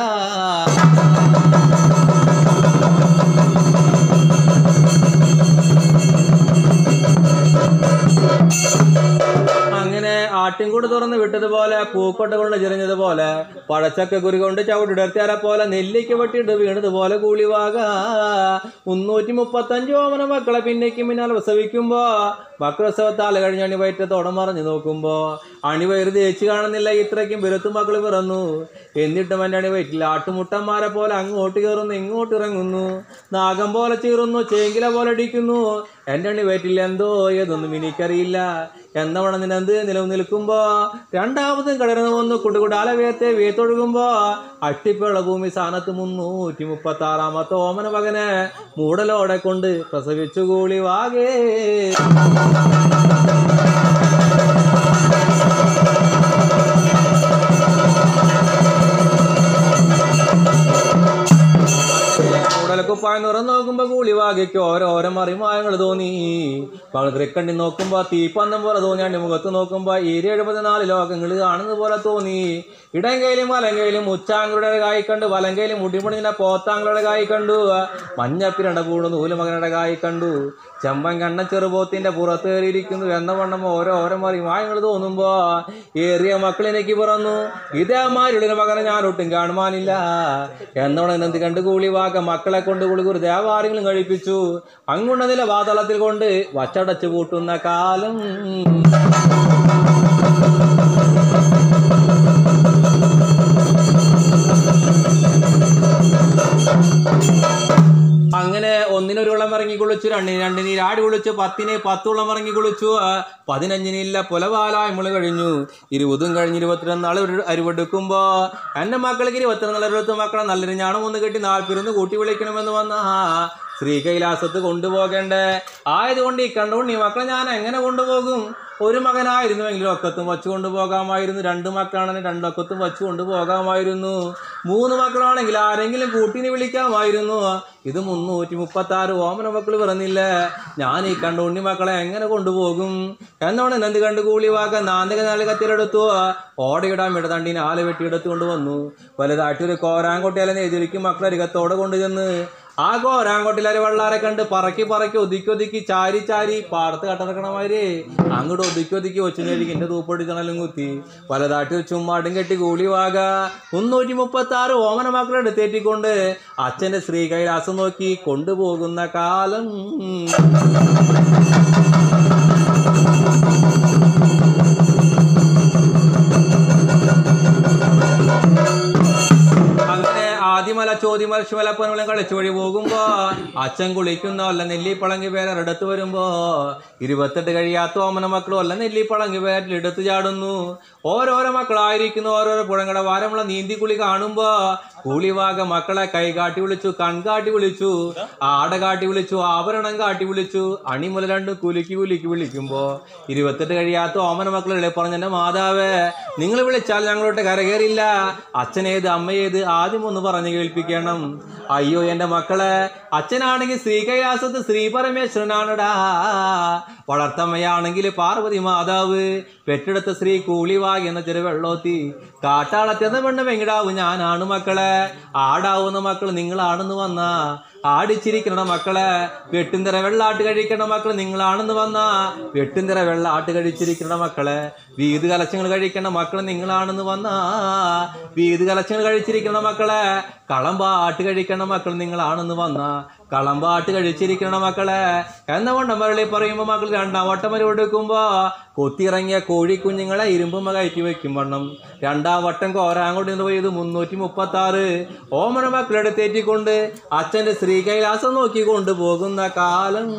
അങ്ങനെ ആട്ടിൻകൂട് തുറന്ന് വിട്ടതുപോലെ പൂക്കൊട്ട കൊണ്ട് ചെറിഞ്ഞതുപോലെ പഴച്ചക്ക കുരു കൊണ്ട് ചവിട്ടിടർത്തിയാലെ പോലെ നെല്ലിക്ക് വെട്ടിയിട്ട് വീണതുപോലെ കൂളിവാക മുന്നൂറ്റി മുപ്പത്തഞ്ച് ഓമന മക്കളെ പിന്നേക്കും പിന്നാലെ പ്രസവിക്കുമ്പോ മക്രസവത്ത് ആല കഴിഞ്ഞ് അണിവയറ്റത്തോടെ മറിഞ്ഞു നോക്കുമ്പോ അണിവയറ് തേച്ച് കാണുന്നില്ല ഇത്രയ്ക്കും വിരുത്തും മക്കള് പിറന്നു എന്നിട്ടും എൻ്റെ അണിവയറ്റിൽ ആട്ടുമുട്ടന്മാരെ പോലെ അങ്ങോട്ട് കയറുന്നു ഇങ്ങോട്ട് ഇറങ്ങുന്നു നാഗം പോലെ ചീറുന്നു ചേങ്കില പോലെ അടിക്കുന്നു എൻ്റെ അണിവയറ്റിൽ എന്തോ ഏതൊന്നും എനിക്കറിയില്ല എന്നവണ നിനന്ത് നിലനിൽക്കുമ്പോ രണ്ടാമതും കടന്നു വന്നു കുടുകുടാല വേത്തെ വേത്തൊഴുകുമ്പോ അട്ടിപ്പുള്ള ഭൂമി സ്ഥാനത്ത് മുന്നൂറ്റി മുപ്പത്തി ആറാമത്തെ ഓമന മകനെ മൂടലോടെ കൊണ്ട് പ്രസവിച്ചു കൂളി വാകേ കൂടലക്കുപ്പായ നിറം നോക്കുമ്പോ കൂളിവാകയ്ക്ക് ഓരോരോ മറിമായങ്ങൾ തോന്നി പകൽ തൃക്കണ്ണി നോക്കുമ്പോ തീപ്പന്തം പോലെ തോന്നിയാണ്ട് മുഖത്ത് നോക്കുമ്പോ ഈരി എഴുപത്തിനാല് ലോകങ്ങൾ കാണുന്നത് പോലെ തോന്നി ഇടങ്കയിലും വലങ്കയിലും ഉച്ചാങ്ങളുടെ കായി കണ്ടു വലങ്കയിലും മുടിമുടിഞ്ഞ പോത്താങ്ങളുടെ കായി കണ്ടു മഞ്ഞപ്പിരണ്ട പൂണ് നൂലുമകനുടെ കായി കണ്ടു ചെമ്പൻ കണ്ണ ചെറുപോത്തിന്റെ പുറത്തേറിയിരിക്കുന്നു എന്ന വണ്ണം ഓരോ ഓരോ മറിമായങ്ങൾ തോന്നുമ്പോ ഏറിയ മക്കളെനിക്ക് പിറന്നു ഇതേമാരുടെ മകനെ ഞാൻ ഒട്ടും കാണുവാനില്ല എന്നോണം എന്ത് കണ്ട് കൂളി വാക്ക മക്കളെ കൊണ്ട് കുളി കുറി ദേവാരെങ്കിലും കഴിപ്പിച്ചു അങ്ങുണ്ട നില വാതളത്തിൽ കൊണ്ട് വച്ചടച്ചു പൂട്ടുന്ന കാലം അങ്ങനെ ഒന്നിനൊരു ഉള്ളം ഇറങ്ങി കുളിച്ചു രണ്ടിന് രണ്ടിന് രാടി കുളിച്ചു പത്തിന് പത്തുള്ളം ഇറങ്ങി കുളിച്ചു ആ, പതിനഞ്ചിനില്ല പുലവാലായി മുള കഴിഞ്ഞു ഇരുപതും കഴിഞ്ഞ് ഇരുപത്തിരണ്ടാൾ അരിവെടുക്കുമ്പോ എന്റെ മക്കൾക്ക് ഇരുപത്തിരണ്ടാൾ ഇരുപത്തി മക്കളെ നല്ലൊരു ഞാണം ഒന്ന് കെട്ടി നാൽപ്പതിരുന്ന് കൂട്ടി വിളിക്കണമെന്ന് വന്ന ആ ശ്രീ കൈലാസത്ത് കൊണ്ടുപോകണ്ടേ ആയതുകൊണ്ട് ഈ കണ്ട ഉണ്ണി മക്കളെ ഞാൻ എങ്ങനെ കൊണ്ടുപോകും ഒരു മകനായിരുന്നുവെങ്കിൽ ഒക്കത്തും വച്ചു കൊണ്ടുപോകാമായിരുന്നു രണ്ട് മക്കളാണെങ്കിൽ രണ്ടൊക്കത്തും വച്ചു കൊണ്ടുപോകാമായിരുന്നു മൂന്ന് മക്കളാണെങ്കിൽ ആരെങ്കിലും കൂട്ടിന് വിളിക്കാമായിരുന്നു ഇത് മുന്നൂറ്റി മുപ്പത്തി ആറ് ഓമന മക്കൾ പിറന്നില്ല ഞാൻ ഈ കണ്ട ഉണ്ണി മക്കളെ എങ്ങനെ കൊണ്ടുപോകും എന്നോട് എന്ത് കണ്ട് കൂലി വാക്കാൻ നാന്തിക നാല് കത്തിലെടുത്തു ഓടയിടാൻ ഇടതണ്ടിന് ആല വെട്ടിയെടുത്ത് കൊണ്ടുവന്നു വലുതായിട്ടൊരു കോരാൻകൊട്ടിയാലെ നെയ്തിരിക്കും മക്കളരികത്തോടെ കൊണ്ടുചെന്ന് ആ കോരാൻകൊട്ടിലാര് വെള്ളാരെ കണ്ട് പറക്കി പറക്കി ഒതുക്കി ഒതുക്കി ചാരി ചാരി പാടത്ത് കട്ടിറക്കണമാര് അങ്ങോട്ട് ഒതുക്കി ഒതുക്കി ഒച്ചുനേരിക്ക് എന്റെ തൂപ്പൊടിച്ചണലും കുത്തി വലതാട്ടി ഒരു ചുമ്മാടും കെട്ടി കൂലി വാക മുന്നൂറ്റി മുപ്പത്തി ആറ് ഓമന മക്കളെ എടുത്തേറ്റിക്കൊണ്ട് അച്ഛന്റെ ശ്രീ കൈലാസം നോക്കി കൊണ്ടുപോകുന്ന കാലം അങ്ങനെ ആദ്യമല ചോദ്യമല ശിവലപ്പനങ്ങളും കളിച്ചു വഴി പോകുമ്പോ അച്ഛൻ കുളിക്കുന്ന വല്ല നെല്ലിപ്പളങ്കി പേരെടുത്ത് വരുമ്പോ ഇരുപത്തെട്ട് കഴിയാത്ത ഓമന മക്കളും വല്ല നെല്ലിപ്പളങ്കി പേരിൽ എടുത്തു ചാടുന്നു ഓരോരോ മക്കളായിരിക്കുന്നു ഓരോരോ പുഴങ്ങടെ വാരമുള്ള നീന്തി കുളി കാണുമ്പോ കൂളിവാക മക്കളെ കൈ കാട്ടി വിളിച്ചു കൺകാട്ടി വിളിച്ചു ആട കാട്ടി വിളിച്ചു ആഭരണം കാട്ടി വിളിച്ചു അണിമുല രണ്ടും കുലുക്കി കുലുക്കി വിളിക്കുമ്പോ ഇരുപത്തെട്ട് കഴിയാത്ത ഓമന മക്കളെ പറഞ്ഞെന്റെ മാതാവേ നിങ്ങൾ വിളിച്ചാൽ ഞങ്ങളോട്ട് കരകയറില്ല അച്ഛനേത് അമ്മയേത് ആദ്യം ഒന്ന് പറഞ്ഞു കേൾപ്പിക്കണം അയ്യോ എന്റെ മക്കളെ അച്ഛനാണെങ്കിൽ ശ്രീ കൈലാസത്ത് ശ്രീ പരമേശ്വരനാണടാ വളർത്തമ്മയാണെങ്കിൽ പാർവതി മാതാവ് പെറ്റെടുത്ത ശ്രീ കൂളിവാഗ് എന്ന ചെറു വെള്ളോത്തി കാട്ടാളത്തെന്ന പെണ്ണ് വെങ്കിടാവും ഞാനാണ് മക്കളെ ആടാവുന്ന മക്കൾ നിങ്ങളാണെന്ന് വന്ന ആടിച്ചിരിക്കണ മക്കളെ വെട്ടുന്തര വെള്ളാട്ട് കഴിക്കണ മക്കൾ നിങ്ങളാണെന്ന് വന്ന വെട്ടുന്തര വെള്ളാട്ട് കഴിച്ചിരിക്കണ മക്കളെ വീത് കലച്ചങ്ങൾ കഴിക്കണ മക്കൾ നിങ്ങളാണെന്ന് വന്ന വീത് കലച്ചങ്ങൾ കഴിച്ചിരിക്കണ മക്കളെ കളമ്പാട്ട് കഴിക്കണ മക്കൾ നിങ്ങളാണെന്ന് വന്ന കളമ്പാട്ട് കഴിച്ചിരിക്കണ മക്കളെ എന്ന വണ്ണം മരളി പറയുമ്പോ മക്കൾ രണ്ടാം വട്ടം വരെ എടുക്കുമ്പോ കൊത്തിയിറങ്ങിയ കോഴിക്കുഞ്ഞുങ്ങളെ ഇരുമ്പുമ്മ കയറ്റി വെക്കും വണ്ണം രണ്ടാം വട്ടം കോരാങ്കോട്ട് നിന്ന് പോയത് മുന്നൂറ്റി മുപ്പത്തി ആറ് ഓമന മക്കളെടുത്തേറ്റിക്കൊണ്ട് അച്ഛന്റെ ശ്രീ കൈലാസം നോക്കി കൊണ്ടുപോകുന്ന കാലം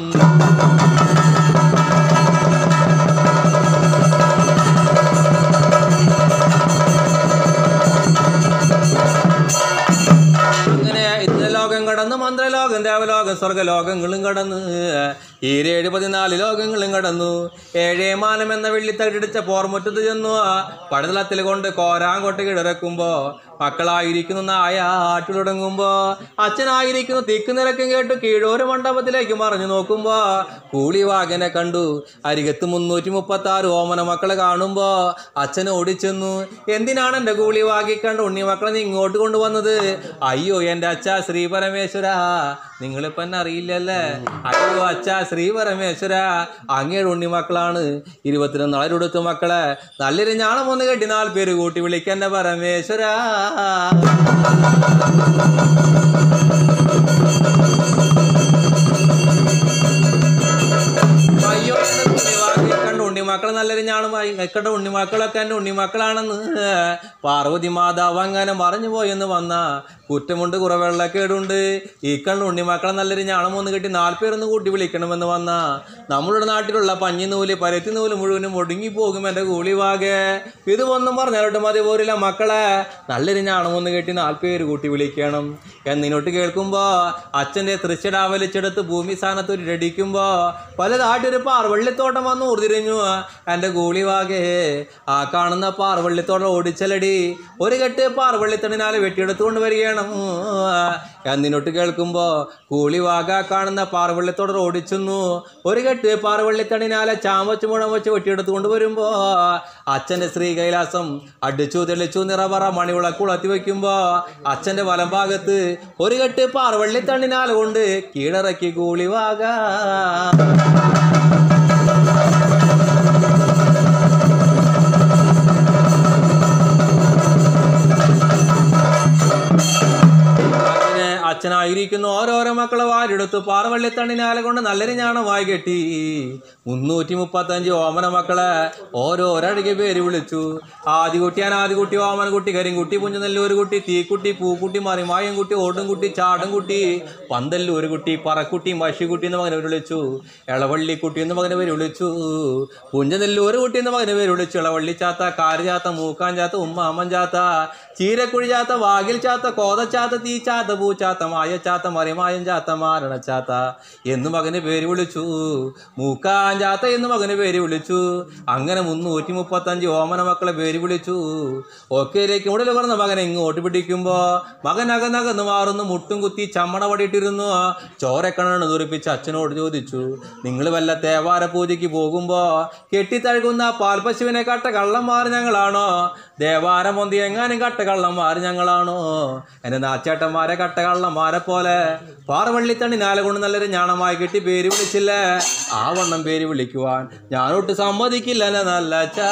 അങ്ങനെ ഇന്ന് ലോകം കടന്ന് മന്ത്രലോകം ദേവലോകം സ്വർഗലോകങ്ങളും കടന്ന് ഈരേഴ് പതിനാല് ലോകങ്ങളും കടന്നു ഏഴേ മാനം എന്ന വെള്ളിത്തകിടിച്ച പോർമുറ്റത്ത് ചെന്നു പടതളത്തിൽ കൊണ്ട് കോരാങ്കോട്ട് കിടറക്കുമ്പോ മക്കളായിരിക്കുന്നു നായ ആട്ടു തുടങ്ങുമ്പോ അച്ഛനായിരിക്കുന്നു തിക്ക് നിരക്കും കേട്ട് കീഴോര് മണ്ഡപത്തിലേക്ക് മറിഞ്ഞു നോക്കുമ്പോ കൂളിവാകനെ കണ്ടു അരികത്ത് മുന്നൂറ്റി മുപ്പത്തി ആറ് ഓമന മക്കളെ കാണുമ്പോ അച്ഛൻ ഓടിച്ചെന്നു എന്തിനാണ് എന്റെ കൂളിവാകി കണ്ട് ഉണ്ണി മക്കളെ നീ ഇങ്ങോട്ട് കൊണ്ടുവന്നത് അയ്യോ എന്റെ അച്ഛ ശ്രീ പരമേശ്വര നിങ്ങളിപ്പോ എന്നെ അറിയില്ലല്ലേ അയ്യോ അച്ഛ ശ്രീ പരമേശ്വര അങ്ങയുടെ ഉണ്ണി മക്കളാണ് ഇരുപത്തിരണ്ട് നാളെ മക്കളെ നല്ലൊരു ഞാണം ഒന്ന് കെട്ടി നാല് പേര് കൂട്ടി വിളിക്കന്നെ പരമേശ്വര അയ്യോ എന്റെ ഉണ്ണിവാക്കി കണ്ട ഉണ്ണിമക്കളെ നല്ലൊരു ഞാണുമായി കണ്ട ഉണ്ണിമക്കളൊക്കെ എന്റെ ഉണ്ണിമക്കളാണെന്ന് പാർവതി മാതാവ് അങ്ങനെ മറഞ്ഞു പോയെന്ന് വന്ന കുറ്റമുണ്ട് കുറവെള്ളക്കേടുണ്ട് ഈ കണ്ട ഉണ്ണിമക്കളെ നല്ലൊരു ഞാണം ഒന്ന് കിട്ടി നാൽപ്പേരൊന്ന് കൂട്ടി വിളിക്കണമെന്ന് വന്ന നമ്മളുടെ നാട്ടിലുള്ള പഞ്ഞി നൂല് പരത്തി നൂല് മുഴുവനും ഒടുങ്ങി പോകും എന്റെ കൂളിവാകെ ഇത് ഒന്നും പറഞ്ഞാലോട്ട് മതി പോരില്ല മക്കളെ നല്ലൊരു ഞാണം ഒന്ന് കെട്ടി നാൽപ്പേര് കൂട്ടി വിളിക്കണം എന്നിനോട്ട് കേൾക്കുമ്പോ അച്ഛന്റെ തൃശ്ശടാവലിച്ചെടുത്ത് ഭൂമി സ്ഥാനത്ത് ഒരു രടിക്കുമ്പോ പലതായിട്ടൊരു പാർവള്ളിത്തോട്ടം വന്ന് ഊർതിരിഞ്ഞു എന്റെ കൂളിവാകെ ആ കാണുന്ന പാർവള്ളിത്തോട്ടം ഓടിച്ചലടി ഒരു കെട്ട് പാർവള്ളിത്തണിനാല് വെട്ടിയെടുത്തുകൊണ്ട് വരികയാണ് എന്നിനോട്ട് കേൾക്കുമ്പോ കൂളിവാക കാണുന്ന പാർവള്ളിത്തോടർ ഓടിച്ചെന്നു ഒരു കെട്ട് പാർവള്ളിത്തണിനാലെ ചാമച്ച് മുഴം വെച്ച് വെട്ടിയെടുത്തുകൊണ്ട് വരുമ്പോ അച്ഛന്റെ ശ്രീ കൈലാസം അടിച്ചു തെളിച്ചു നിറവറ മണിവിളക്ക് ഉളത്തി വെക്കുമ്പോ അച്ഛന്റെ വലം ഭാഗത്ത് ഒരു കെട്ട് പാർവള്ളിത്തണിനാൽ കൊണ്ട് കീഴറക്കി കൂളിവാക അങ്ങനെ അച്ഛനായിരിക്കുന്നു ഓരോരോ മക്കളെ വാരെടുത്ത് പാറവള്ളിത്തണ്ണിനാല കൊണ്ട് നല്ലൊരു ഞാണമായി കെട്ടി മുന്നൂറ്റി മുപ്പത്തഞ്ച് ഓമന മക്കളെ ഓരോരടിക്ക് പേര് വിളിച്ചു ആദ്യകുട്ടിയാൻ ആദ്യകുട്ടി ഓമനക്കുട്ടി കരിങ്കുട്ടി പുഞ്ചനെല്ലൂർ കുട്ടി തീക്കുട്ടി പൂക്കുട്ടി മറിമായം കുട്ടി ഓട്ടുംകുട്ടി ചാടുംകുട്ടി പന്തല്ലൂർ കുട്ടി പറക്കുട്ടി മഷിക്കുട്ടി എന്ന് മകനെ പേര് വിളിച്ചു ഇളവള്ളിക്കുട്ടി എന്ന് മകനെ പേര് വിളിച്ചു പുഞ്ചനെല്ലൂർ കുട്ടി എന്ന് മകനെ പേര് വിളിച്ചു ഇളവള്ളി ചാത്ത കാര് ചാത്ത മൂക്കാൻ ചാത്ത ഉമ്മാമൻ ചാത്ത ചീരക്കുഴി ചാത്ത വാകിൽ ചാത്ത കോതച്ചാത്ത തീ ചാത്ത പൂച്ചാത്ത മായ ചാത്ത മറിമായ മായം ചാത്ത മാരണ ചാത്ത എന്ന് മകന് പേര് വിളിച്ചു മൂക്കാൻ ചാത്ത എന്ന് മകന് പേര് വിളിച്ചു അങ്ങനെ മുന്നൂറ്റി മുപ്പത്തഞ്ച് ഓമന മക്കളെ പേര് വിളിച്ചു ഒക്കെയിലേക്ക് ഉടൽ പറഞ്ഞ മകനെ ഇങ്ങോട്ട് പിടിക്കുമ്പോ മകൻ അകന്നകന്ന് മാറുന്നു മുട്ടും കുത്തി ചമ്മണ പടിയിട്ടിരുന്നു ചോരക്കണ്ണണ് ദൂരിപ്പിച്ച് അച്ഛനോട് ചോദിച്ചു നിങ്ങൾ വല്ല തേവാര പൂജയ്ക്ക് പോകുമ്പോ കെട്ടിത്തഴുകുന്ന പാൽപശുവിനെ കട്ട കള്ളന്മാർ ഞങ്ങളാണോ ദേവാരം പൊന്തി എങ്ങാനും കട്ട കള്ളന്മാർ ഞങ്ങളാണോ എന്റെ നാച്ചേട്ടന്മാരെ കട്ട കള്ളന്മാരെ പോലെ പാറവള്ളിത്തണ്ണി നാല കൊണ്ട് നല്ലൊരു ഞാണമായി കെട്ടി പേര് വിളിച്ചില്ലേ ആ വണ്ണം പേര് വിളിക്കുവാൻ ഞാനൊട്ട് സമ്മതിക്കില്ല എന്നെ നല്ല ചാ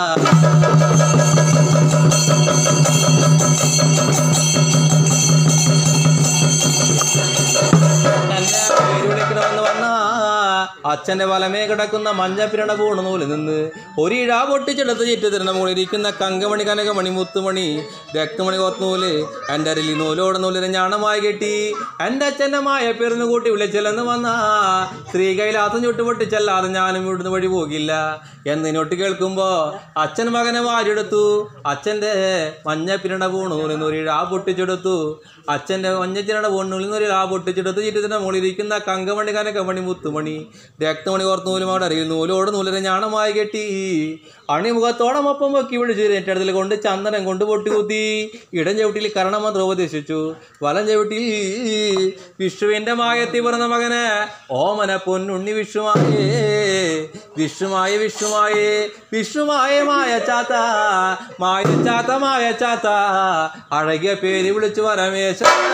എന്നെ പേര് വിളിക്കണമെന്ന് വന്ന അച്ഛന്റെ വലമേ കിടക്കുന്ന മഞ്ഞപ്പിരണ പൂണ നൂല് നിന്ന് ഒരിഴ പൊട്ടിച്ചെടുത്ത് ചുറ്റത്തിരുന്ന മുകളിരിക്കുന്ന കങ്കമണി കനകമണി മുത്തുമണി രക്തമണി കൊത്തുനൂല് എൻ്റെ അരലി നൂലോട് നൂലിന് ഞാണമായി കെട്ടി എൻ്റെ അച്ഛൻ്റെ മായ പെരുന്ന് കൂട്ടി വിളിച്ചില്ലെന്ന് വന്ന സ്ത്രീ കയ്യിലാത്തം ചുട്ട് പൊട്ടിച്ചല്ലാതെ ഞാനും ഇവിടുന്ന് വഴി പോകില്ല എന്നിനോട്ട് കേൾക്കുമ്പോ അച്ഛൻ മകനെ വാരിയെടുത്തു അച്ഛൻ്റെ മഞ്ഞപ്പിരണ പൂണൂലിൽ നിന്ന് ഒരു ഇഴ പൊട്ടിച്ചെടുത്തു അച്ഛൻ്റെ മഞ്ഞച്ചിരണ പൂണൂലിൽ നിന്ന് ഒരു ഇഴ പൊട്ടിച്ചെടുത്ത് ചുറ്റത്തിൻ്റെ മുകളിലിരിക്കുന്ന കങ്കമണി കനകമണി മുത്തുമണി രക്തമണി ഓർത്ത് നൂലും അവിടെ അറിയിൽ നൂലോട് നൂലിനെ ഞാണമായി കെട്ടി അണിമുഖത്തോടെ ഒപ്പം പൊക്കി വിളിച്ച് ഏറ്റടത്തിൽ കൊണ്ട് ചന്ദനം കൊണ്ട് പൊട്ടികുത്തി ഇടം ചവിട്ടിയിൽ കരണമന്ത്രം ഉപദേശിച്ചു വലം ചവിട്ടി വിഷുവിന്റെ മായത്തി പിറന്ന മകന് ഓമന പൊന്നുണ്ണി വിഷുമായേ വിഷുമായ വിഷുമായേ വിഷുമായ മായ ചാത്ത മായ ചാത്ത മായ ചാത്ത അഴകിയ പേര് വിളിച്ചു പരമേശ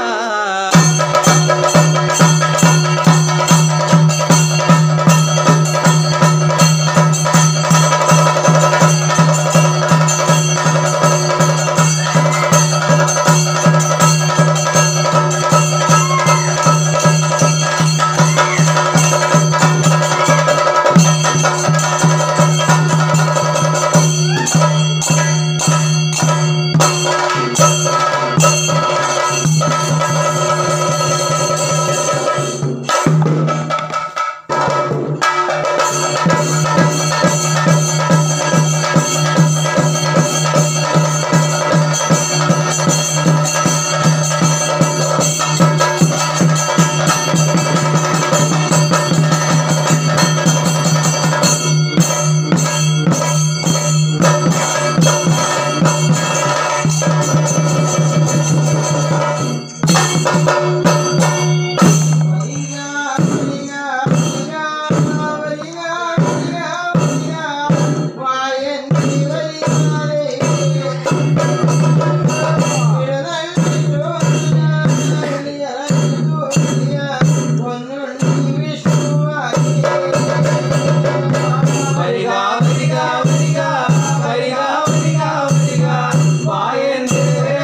വരിക വരിക വരിക വരിക വരിക വരിക വായന്റെ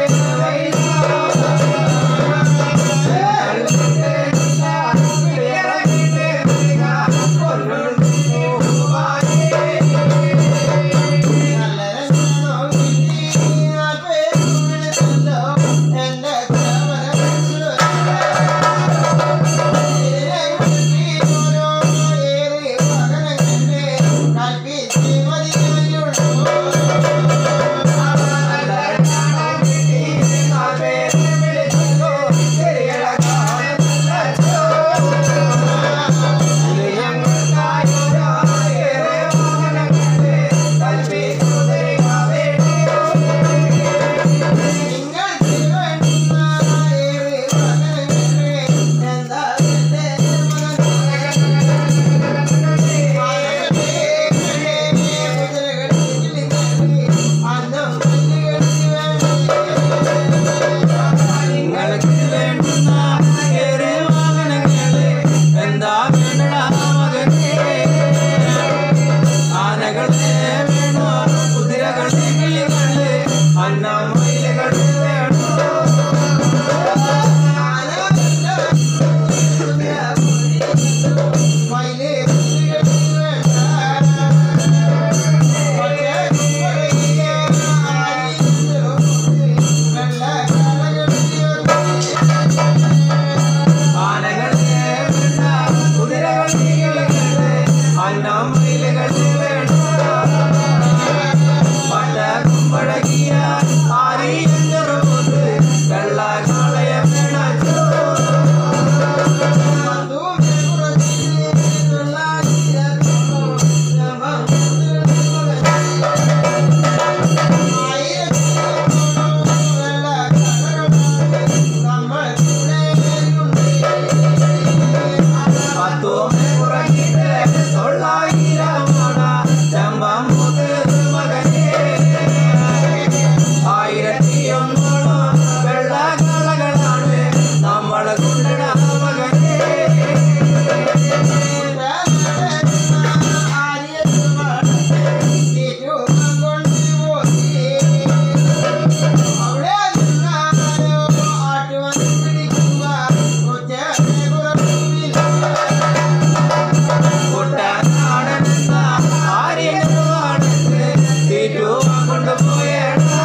നിങ്ങൾക്ക് വേണ്ടുന്ന ഏറെ വാഹനങ്ങള് എന്താ വേണ്ടടാ മകനേ ആനകളെ വേണോ കുതിരകളെ കിളികള് അന്നമയിലുകള് വേണോ ആനകളെ വേണ്ട കുതിരകളെ കിളികള് അന്നമയിലുകള് വേണോ പട്ട കുമ്പഴകിയ ആരീ ചെറുമുത് വെള്ള കാളയ വേണോ ഉറങ്ങിയിട്ട് തൊള്ളായിരമാണ് ചമ്പം മൂത്ത് മകനെ ആയിരത്തിയൊന്നോളം വെള്ളകളകളാണ് നമ്മളെ കൊണ്ടിട മകനെ കുട്ടനാടനെന്ന ആര്യനുവാണെന്ന് തീറ്റുവാൻ കൊണ്ടുപോയേടാ.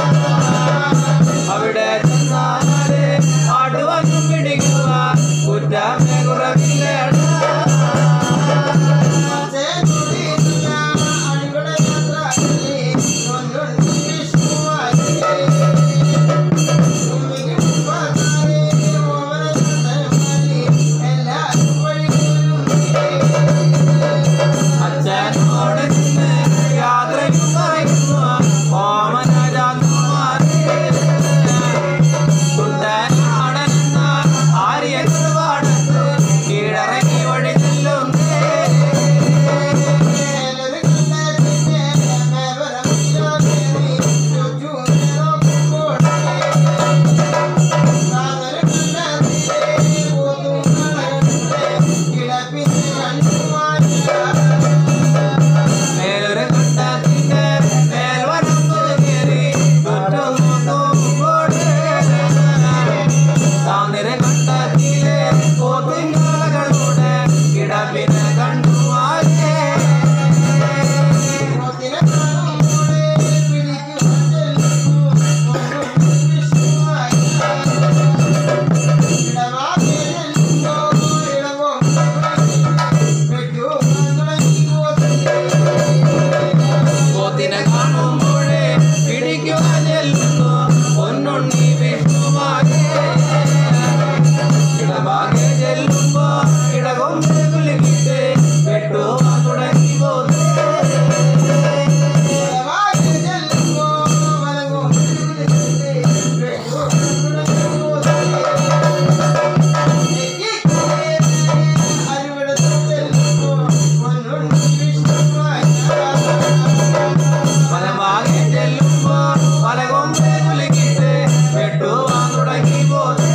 അവിടെ ചെന്നാല് ആടുവാനും പിടിക്കുക കുറ്റമേ കുറവില്ലേടാ അച്ഛനോട് നിന്ന് യാത്രയ്ക്ക് പറയുന്നു ഓമനരാജകുമാരേ. കുട്ടനാടനെന്ന ആര്യനുവാണെന്ന് കീഴടങ്ങി വഴി ചെല്ലുന്നേ മേലൊരു കുട്ടത്തിന്റെ മേൽവരമ്പ് കയറി ചുറ്റും നോക്കുമ്പോൾ താന്നിര കുട്ടത്തിലെ പോത്തിങ്ങളോടെ കിടപ്പിനെ കണ്ടു മാറ്റേ പോത്തിനെ കാണുമ്പോഴേ പിടിക്കുവാൻ ചെല്ലുന്നു പൊന്നുണ്ണി വിഷ്ണുമാകെ ഇടഭാഗെ ചെല്ലുമ്പോ ഇടകൊമ്പ് കുലുക്കിട്ട് വെട്ടുവാൻ തുടങ്ങി പോന്നേ മലമാകെ ചെല്ലുമ്പോ മലകൊമ്പ് കുലുക്കിട്ട് വെട്ടുവാൻ തുടങ്ങി പോന്നേ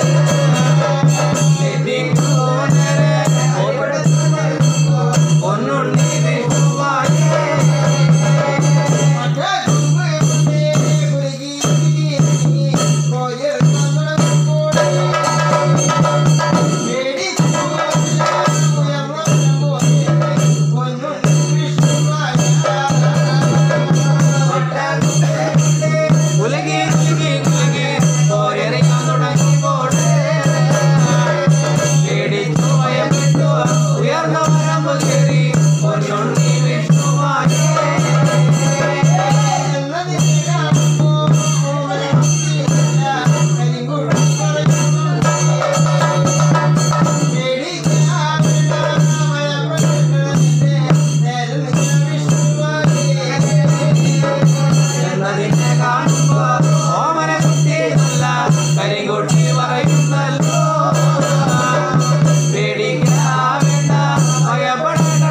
എത്തിക്കുന്നേരെ പൊന്നുണ്ണി വിഷ്ണുമാകെ കുലുക്കി കുലുക്കി കുലുക്കി പോരെറിയാൻ തുടങ്ങി പോട്ടെ പേടിച്ചു ഭയപ്പെട്ടു ഉയർന്ന വരമ്പ് കയറി പൊന്നുണ്ണി വിഷ്ണുമാകെ എന്നതിനെ കാണുമ്പോ ഓമന കുട്ടി നല്ല കരികുട്ടി പറയുന്നല്ലോ പേടിക്കാ വേണ്ട ഭയപ്പെടേണ്ട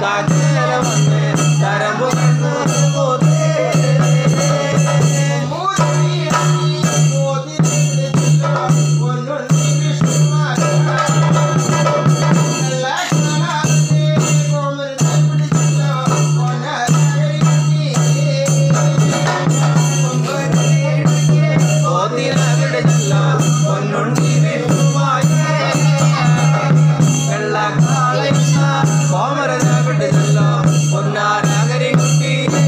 കാറ്റേര വന്ന് തരമ്പു കണ്ണു പോത്തേ പോത്തിനവിടില്ല പൊന്നുണ്ണി വിഷുവായി വെള്ളക്കാളയുന്ന കോമരനവിടില്ല പൊന്നാരകരി കുട്ടിയേ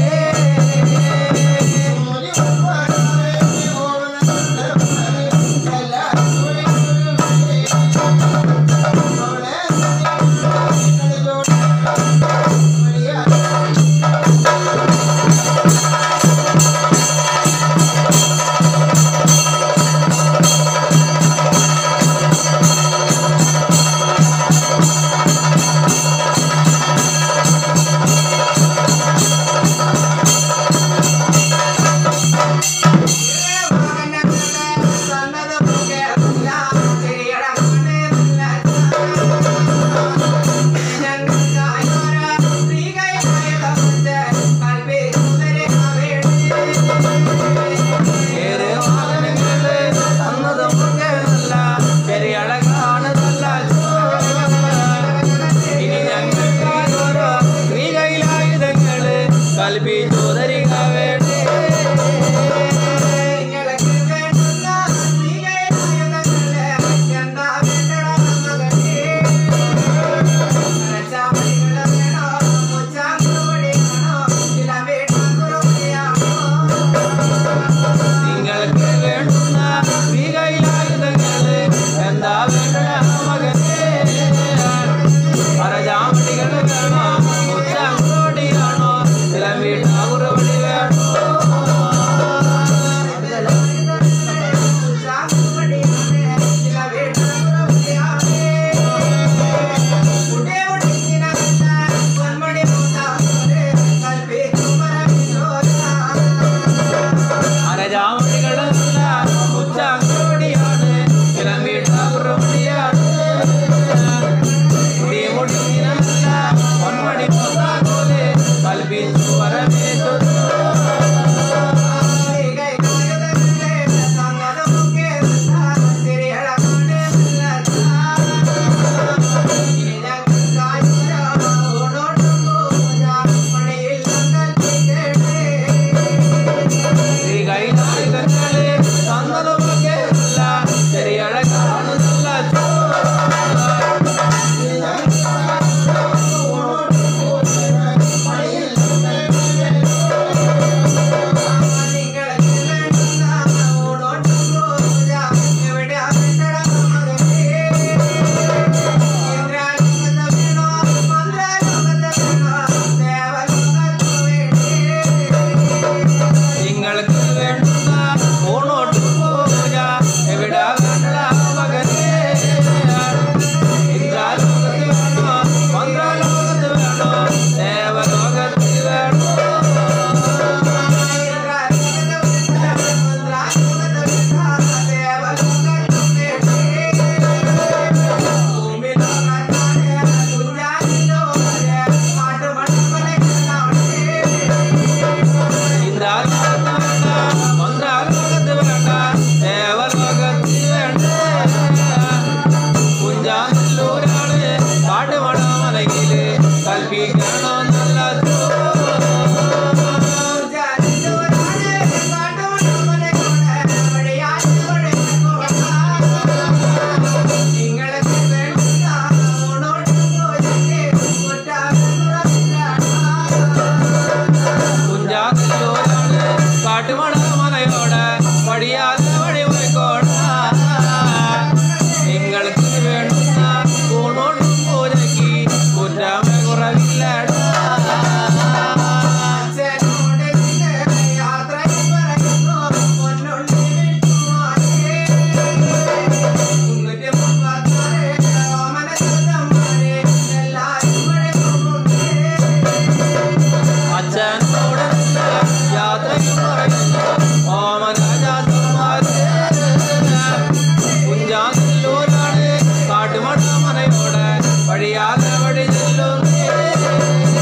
ഏറെ വാഹനങ്ങള് തന്നത് മുഖേനല്ല പെരിയഴകാണതല്ല ഇനി ഞങ്ങൾക്ക് ഓരോ സ്ത്രീകയിലായുധങ്ങള് കൽപ്പിച്ചു തരിക വേണ്ടേ നിങ്ങൾക്ക് വേണ്ടുന്ന സ്ത്രീകയിലായുധങ്ങള് എന്താ വേണ്ട മകനേ അരജാമടികൾ വേണോ ഉച്ചാങ്കോടിയാണോ ഇളം വീട്ടാകുറവടി വേണോ അരജാമടികളല്ല ഉച്ചാങ്കോടിയാണ് ഇളം വീട്ടാകുറവടിയാണ് മുടിമുടിയിനല്ല പൊന്മടി പോലെ കൽപ്പിച്ചു വരവേറ്റു ശ്രീകൈലായുധങ്ങളെ തന്നതുമൊക്കെയല്ല ശരിയഴ കാണുന്നില്ല നിങ്ങൾക്ക് വേണ്ടുന്ന ഊണോട്ട് പൂജ എവിടെ വേണ്ട മകനേ ഇന്ദ്രാലോകത്ത് വേണോ മന്ത്രാലോകത്ത് വേണോ ദേവലോകത്ത് വേണോ ഇന്ദ്രാലോകത്ത് വേണ്ട മന്ത്രാലോകത്ത് വേണ്ട ദേവലോകത്ത് വേണ്ട കുഞ്ചാനല്ലൂരാണ് കാട്ടുമണമലയില് കൽപ്പിക്കണോ നല്ല കുഞ്ചാനല്ലൂരാണ് കാട്ടുമണമലയോട് വഴിയാതെ വഴി പോയിക്കോട നിങ്ങൾക്ക് വേണ്ടുന്ന ഊണോട്ടും പൂജയ്ക്ക് കുറ്റമേ കുറവില്ലടാ അച്ഛനോട് യാത്രയും പറയുന്നു ഓമനജാതന്മാരെ കുഞ്ചാനല്ലൂരാണ് കാട്ടുമണ മനയോട് വഴിയാതെ വഴി ചെല്ലുന്നേ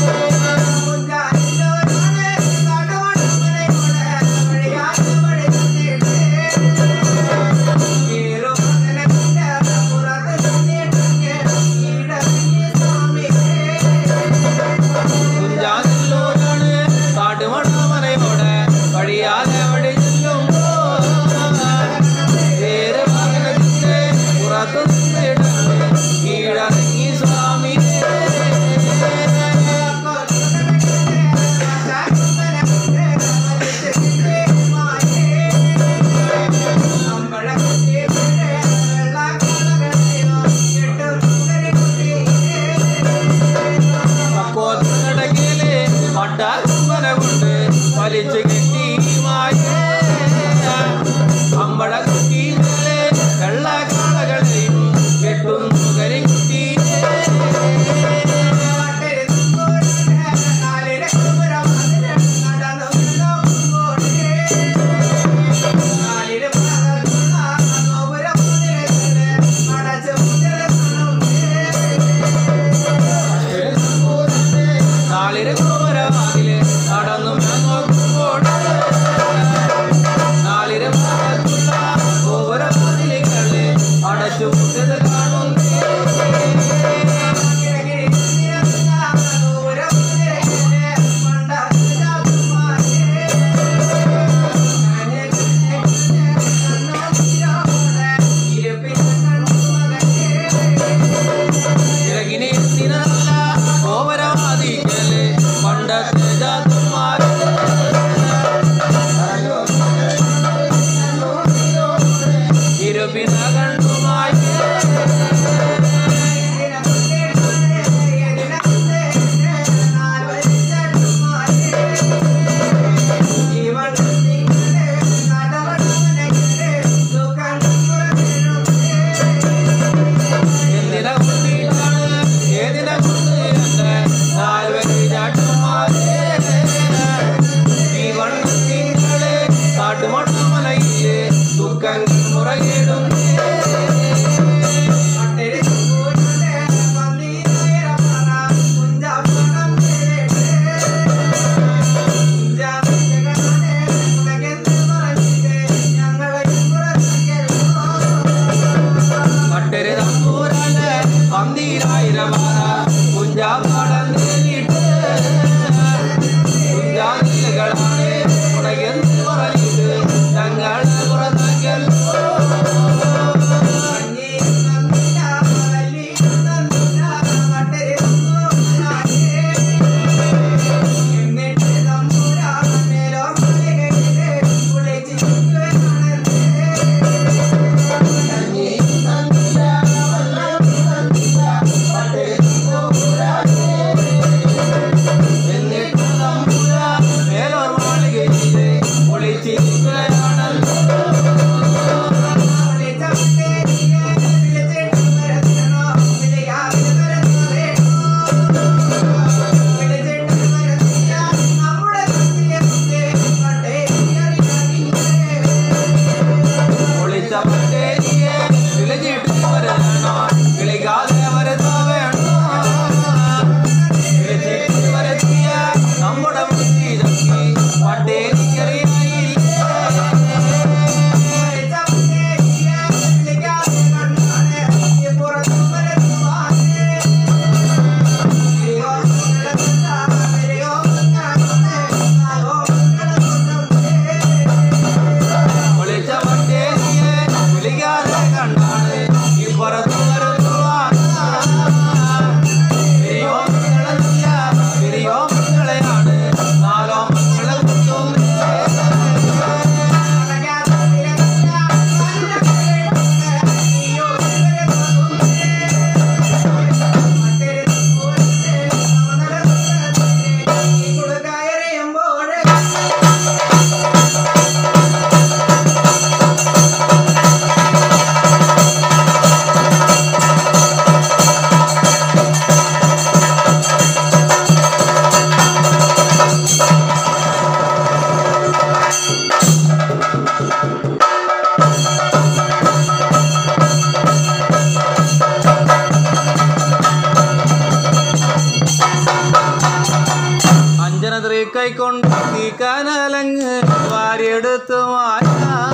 കൈക്കൊണ്ട് നീക്കാനലങ്ങ് വാരിയെടുത്തു മായ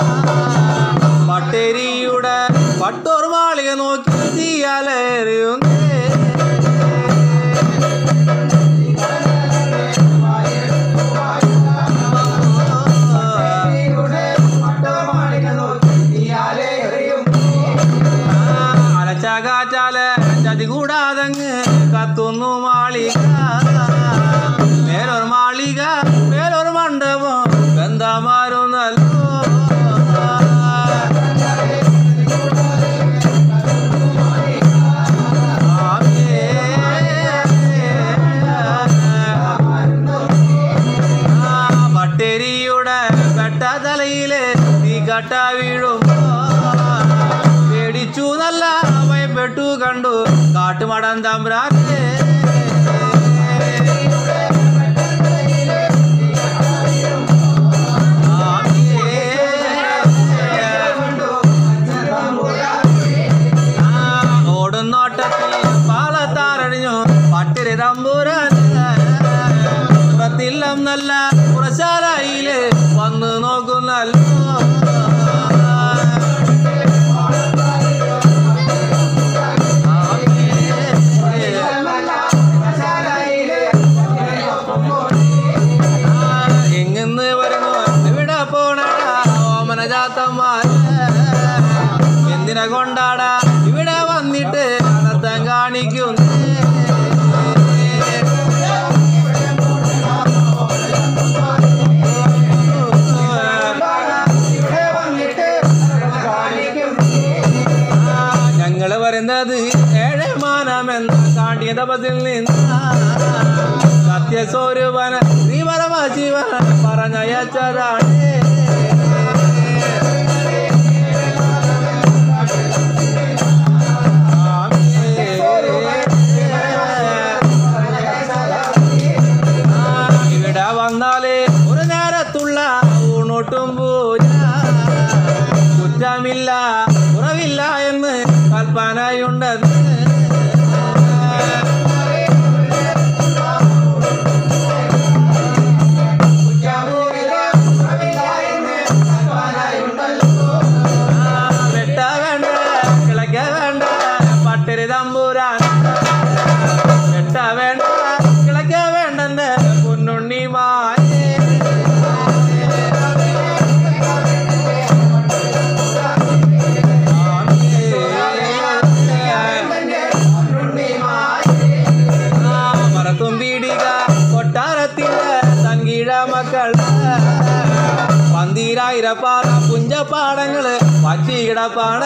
പട്ടേരിയുടെ പട്ടോർ മാളിക നോക്കി തീയാലേറിയുന്നേ അലച്ചാകാച്ചാല് ചതി കൂടാതങ്ങ് കത്തുന്നു മാളിക മേലൊരു മാളിക മേലൊരു മണ്ഡപം ബന്ധമാരുന്നല്ലോ പട്ടേരിയുടെ പെട്ട തലയില് തീ കട്ട വീഴുമ്പോ പേടിച്ചു നല്ല ഭയപ്പെട്ടു കണ്ടു കാട്ടുമടം തമ്പ്രാനെ ഓടുന്നോട്ടത്തിൽ പാലത്താറണിഞ്ഞു പട്ടിരി തമ്പൂരാൻ പുറത്തില്ലം നല്ല പുറശാലയില് വന്നു നോക്കുന്നല്ലോ എങ്ങന്ന് വരുന്നു ഇവിടെ പോണടാ ഓമന ജാത്തന്മാർ എന്തിനെ കൊണ്ടാടാ ഇവിടെ വന്നിട്ട് നടത്തം കാണിക്കുന്നു ഞങ്ങള് പറയുന്നത് ഏഴ് മാനമെന്ന കാണ്ടിയ തപത്തിൽ നിന്ന് സത്യസ്വരൂപന ശ്രീ പരമശിവൻ പറഞ്ഞയച്ചതാണ് ഇവിടെ വന്നാല് ഒരു നേരത്തുള്ള ഊണൊട്ടും പൂജ കുറ്റമില്ല കുറവില്ല എന്ന് കൽപ്പനയുണ്ടെന്ന് വെട്ട വേണ്ട കിളക്ക വേണ്ട പട്ടിരി തമ്പൂരാൻ വെട്ട വേണ്ട കിളക്ക വേണ്ടെന്ന് പൊന്നുണ്ണി മായേ മറത്തും പീടിക കൊട്ടാരത്തിന്റെ തൻകീഴ മക്കൾ പന്തീരായിരപ്പാട പുഞ്ചപ്പാടങ്ങള് പച്ചികിടപ്പാട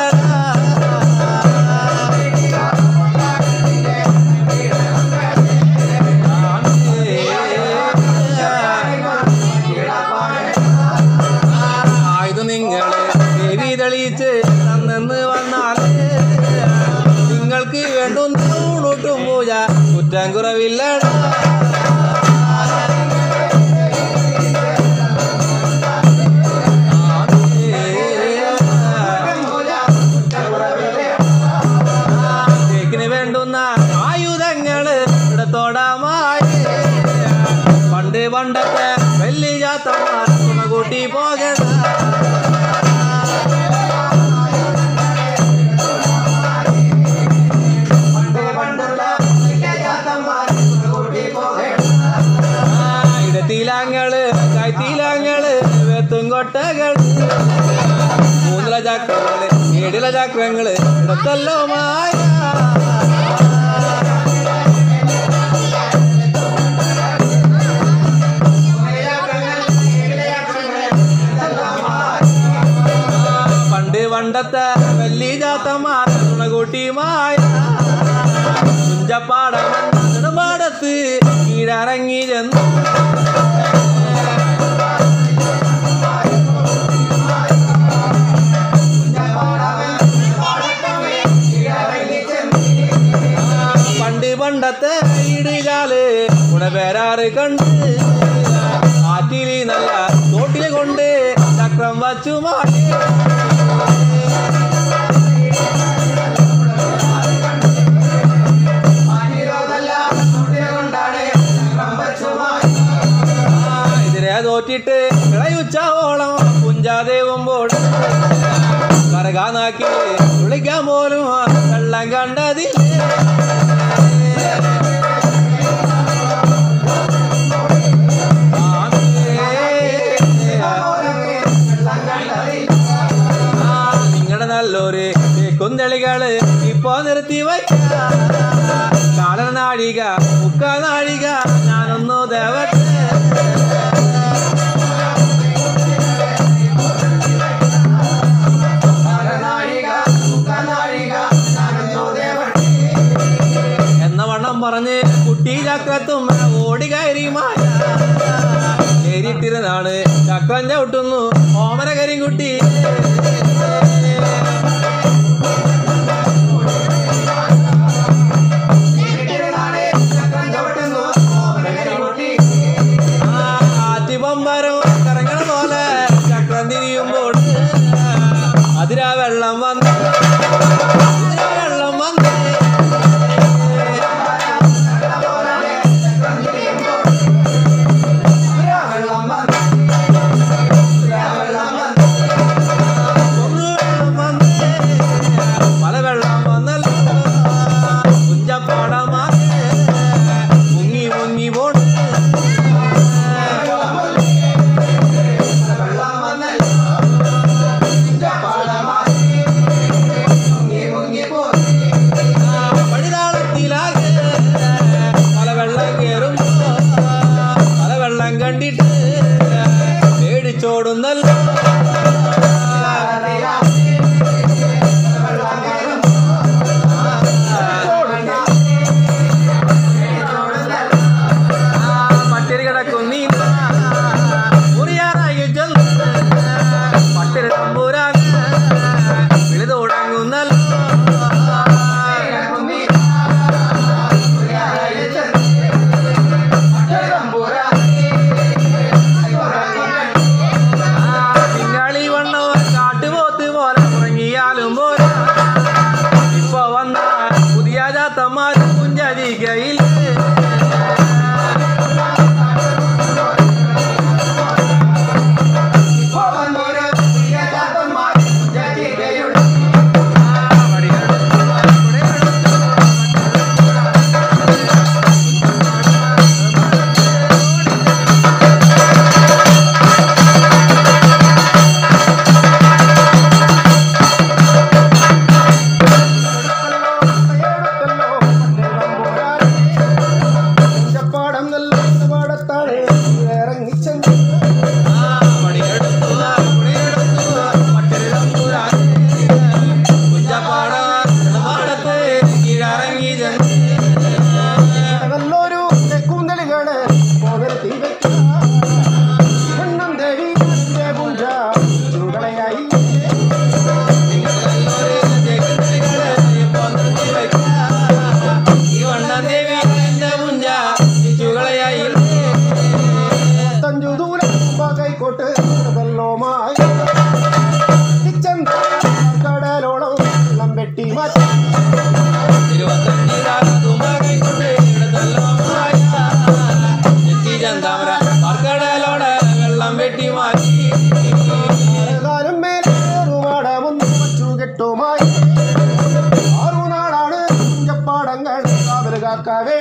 ആയത് നിങ്ങള് ദേവി തെളിയിച്ച് തന്നെന്ന് വന്നാൽ നിങ്ങൾക്ക് വേണ്ടുന്ന ഊണൂട്ടും പൂജ കുറ്റം കുറവില്ലടാ തേക്കിന് വേണ്ടുന്ന ആയുധങ്ങള് ഇടത്തോടമായി പണ്ട് പണ്ടത്തെ വെള്ളി ജാത്തമാർ കൂട്ടി പോകണ്ട ഇടത്തിലാങ്ങള് കൈത്തിലാങ്ങള് വെത്തും കൊട്ടകൾ മൂന്നില ചക്രങ്ങള് ഏഴില ചക്രങ്ങള് ഇടത്തല്ലോ മായ പണ്ട് പണ്ടത്തെ വെള്ളി ജാത്തമാർ കൂട്ടിമായ കുഞ്ചപ്പാടം പാടത്ത് കീഴറങ്ങി ചെന്നു പണ്ട് പണ്ടത്തെ ഇടുകാല് ഗുണപേരാറ് കണ്ട് ആറ്റിലി നല്ല തോട്ടില് കൊണ്ട് ചക്രം വച്ചു മാറ്റി ആ തോറ്റിട്ട് ഇളയുച്ചാവോളം കുഞ്ചാദേവുമ്പോൾ കറകാനാക്കി വിളിക്കാൻ പോലും വെള്ളം കണ്ടതില്ലേ നിങ്ങളുടെ നല്ലൊരു കുന്തളികള് ഇപ്പൊ നിർത്തി വയ്ക്ക കാലന നാഴിക മുക്ക നാഴിക ഞാനൊന്നു ദേവത്തെ എന്ന വണ്ണം പറഞ്ഞ് കുട്ടി ചക്രത്തും ഓടി കയറി മായ നേരിട്ടിരുന്നാണ് ചക്രം ചവിട്ടുന്നു ഓമന കരിങ്കുട്ടി ആ, ആറ്റിപമ്പരം കറങ്ങണ പോലെ ചക്രം തിരിയുമ്പോൾ അതിരാ വെള്ളം വന്ന് അതിരാ വെള്ളം വന്ന് ഒന്ന് വെള്ളം വന്ന് പല വെള്ളം വന്നല്ലോ കുഞ്ചപ്പാടമാ മുങ്ങി മുങ്ങി പോണ് പടിതാളത്തിലാകെ പല വെള്ളം കേറുമ്പോ പല വെള്ളം കണ്ടിട്ട് പേടിച്ചോടുന്നല്ലോ പട്ടിരി കിടക്കുന്നീ മുറിയാറായി ചെന്ന് പട്ടിരി തമ്പൂരാൻ വിളി തുടങ്ങുന്നല്ലോ പിന്നാളി വണ്ണവ കാട്ടുപോത്ത് പോലെ ഉറങ്ങിയാലും പോരാ ഇപ്പൊ വന്ന പുതിയ ജാത്തന്മാര് കുഞ്ചരികയിൽ പാടം നല്ല പാടത്താണ് ഇറങ്ങിച്ചെന്ന് നല്ലൊരു കൂന്തലുകള് പോകരുത്തി വെണ്ണം ദേവി പൂജ ചുകളയായി തഞ്ചു ദൂരം കൈക്കോട്ട് വെള്ളവുമായി കിച്ചൻ കടലോളം വെള്ളം വെട്ടി മാറ്റി വെള്ളം വെട്ടി മാറ്റി കാലം മേലേറുമാടമൊന്നും വച്ചു കെട്ടുമായി ആറു നാളാണ് കുഞ്ചപ്പാടങ്ങൾ കാവൽ കാക്കാവേ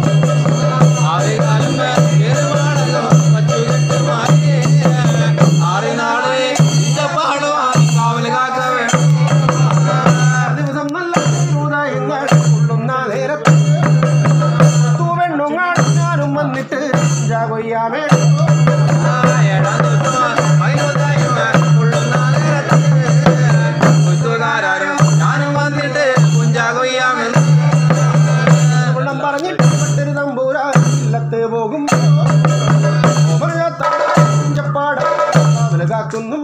ദിവസം നല്ല ഹൃദയങ്ങൾ കൊള്ളുന്ന നേരത്ത് തൂവെണ്ണുങ്ങൾ ഞാനും വന്നിട്ട് ജാകൊയ്യാമേ വെള്ളം പറഞ്ഞിട്ട് മറ്റൊരു തമ്പൂര ഇല്ലത്ത് പോകും കുഞ്ചപ്പാടം കാവൽ കാക്കുന്നു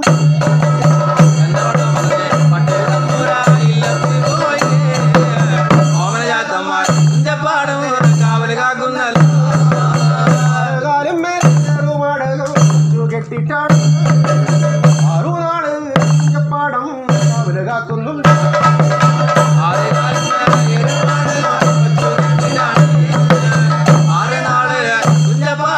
കാവല് കാക്കുന്നല്ലോ കാലം മേലുമാടകം കെട്ടിട്ടാണ് ആറു നാള് കുഞ്ചപ്പാടം കാവൽ കാക്കുന്നുണ്ട് ആറ് നാള് കുഞ്ഞപ്പാ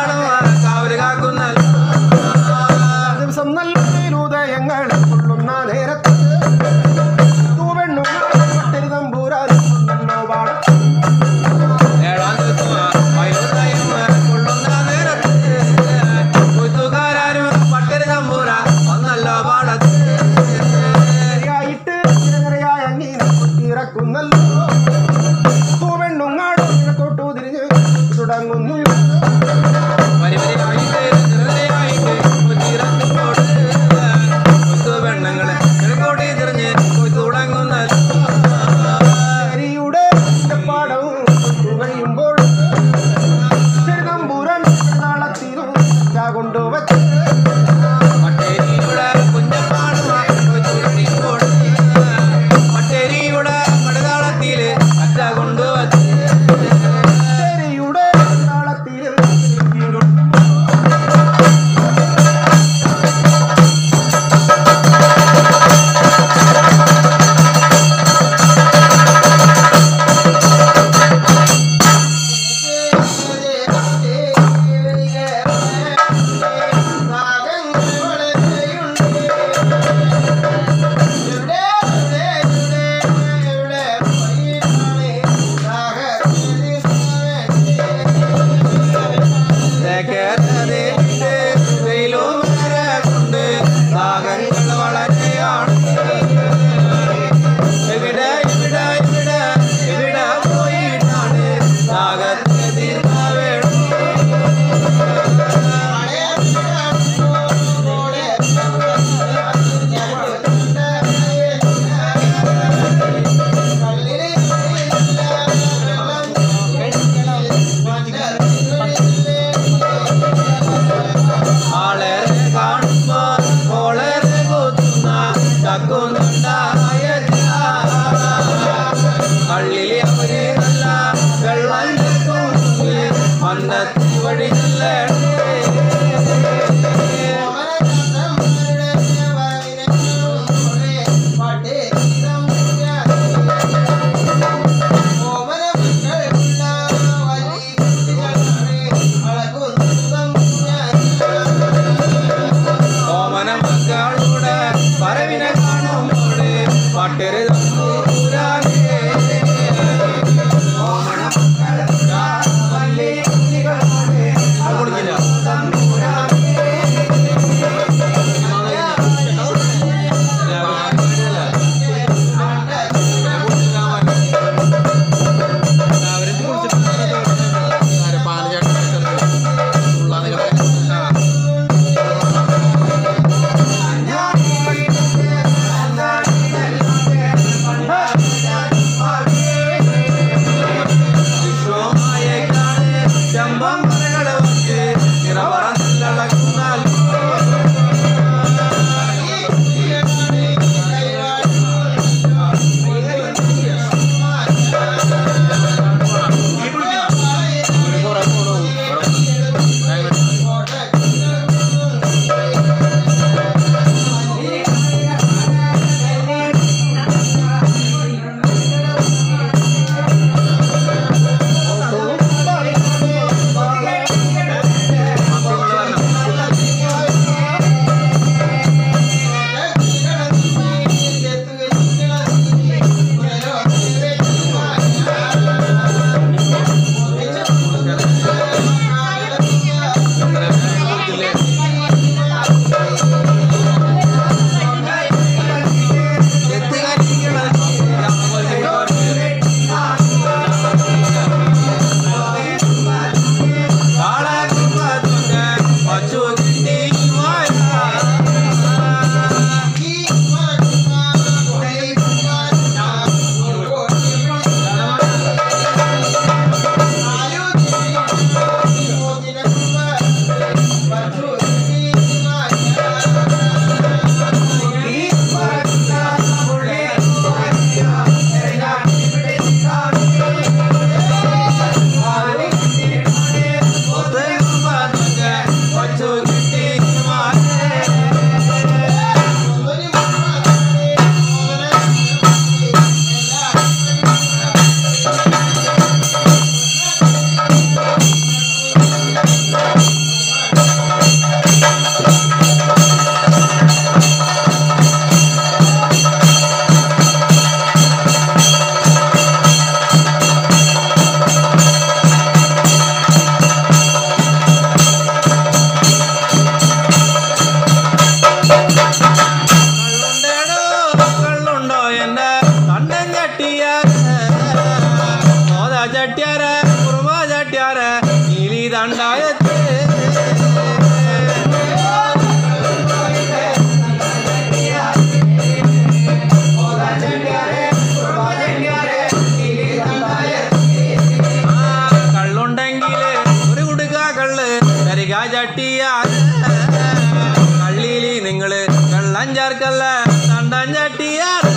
കരിക ചട്ടിയാറ് കള്ളിയില് നിങ്ങള് വെള്ളം ചേർക്കല്ല തണ്ടൻ ചട്ടിയാറ്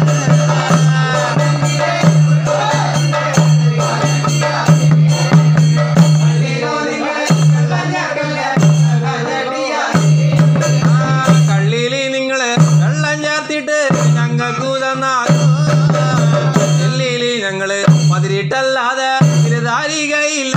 ആ, കള്ളിയില് നിങ്ങള് വെള്ളം ചേർത്തിട്ട് ഞങ്ങൾക്കു തന്നാലും ഡൽഹിയില് ഞങ്ങള് മതിരിട്ടല്ലാതെ തിരുതാരികയില്ല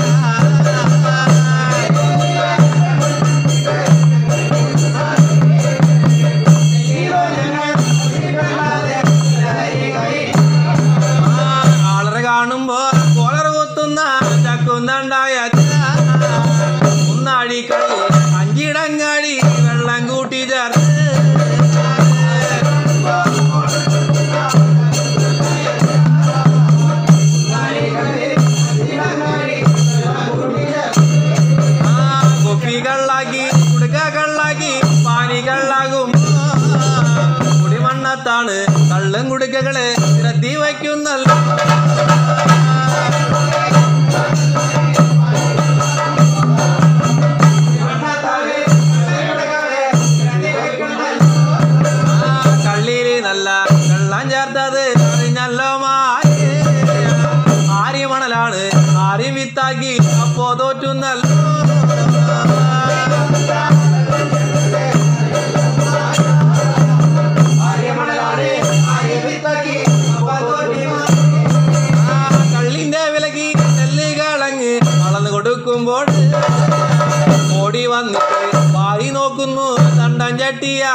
ആ, ആളറെ കാണുമ്പോ കോളർ കൊത്തുന്ന ചക്കുന്നണ്ടായ ഒന്നാഴിക്കളി അഞ്ചിടങ്ങാടി വെള്ളം കൂട്ടി ചേർത്ത് ആ, കൊപ്പി കള്ളാക്കി കുടുക്ക കള്ളാക്കി പാനി കള്ളാകും കുടിമണ്ണത്താണ് കള്ളും കുടുക്കകള് നിരത്തി വയ്ക്കുന്നല്ലോ ആ, കള്ളിയില് നല്ല വെള്ളം ചേർത്തത് അറിഞ്ഞല്ലോ മായി ആരി മണലാണ് ആരി വിത്താക്കി അപ്പോ തോറ്റുന്നല്ലോ ആ, കള്ളിന്റെ വിലക്ക് നെല്ല് കളങ്ങ് വളർന്നു കൊടുക്കുമ്പോൾ ഓടി വന്നിട്ട് വാരി നോക്കുന്നു തണ്ടൻ ചട്ടിയാ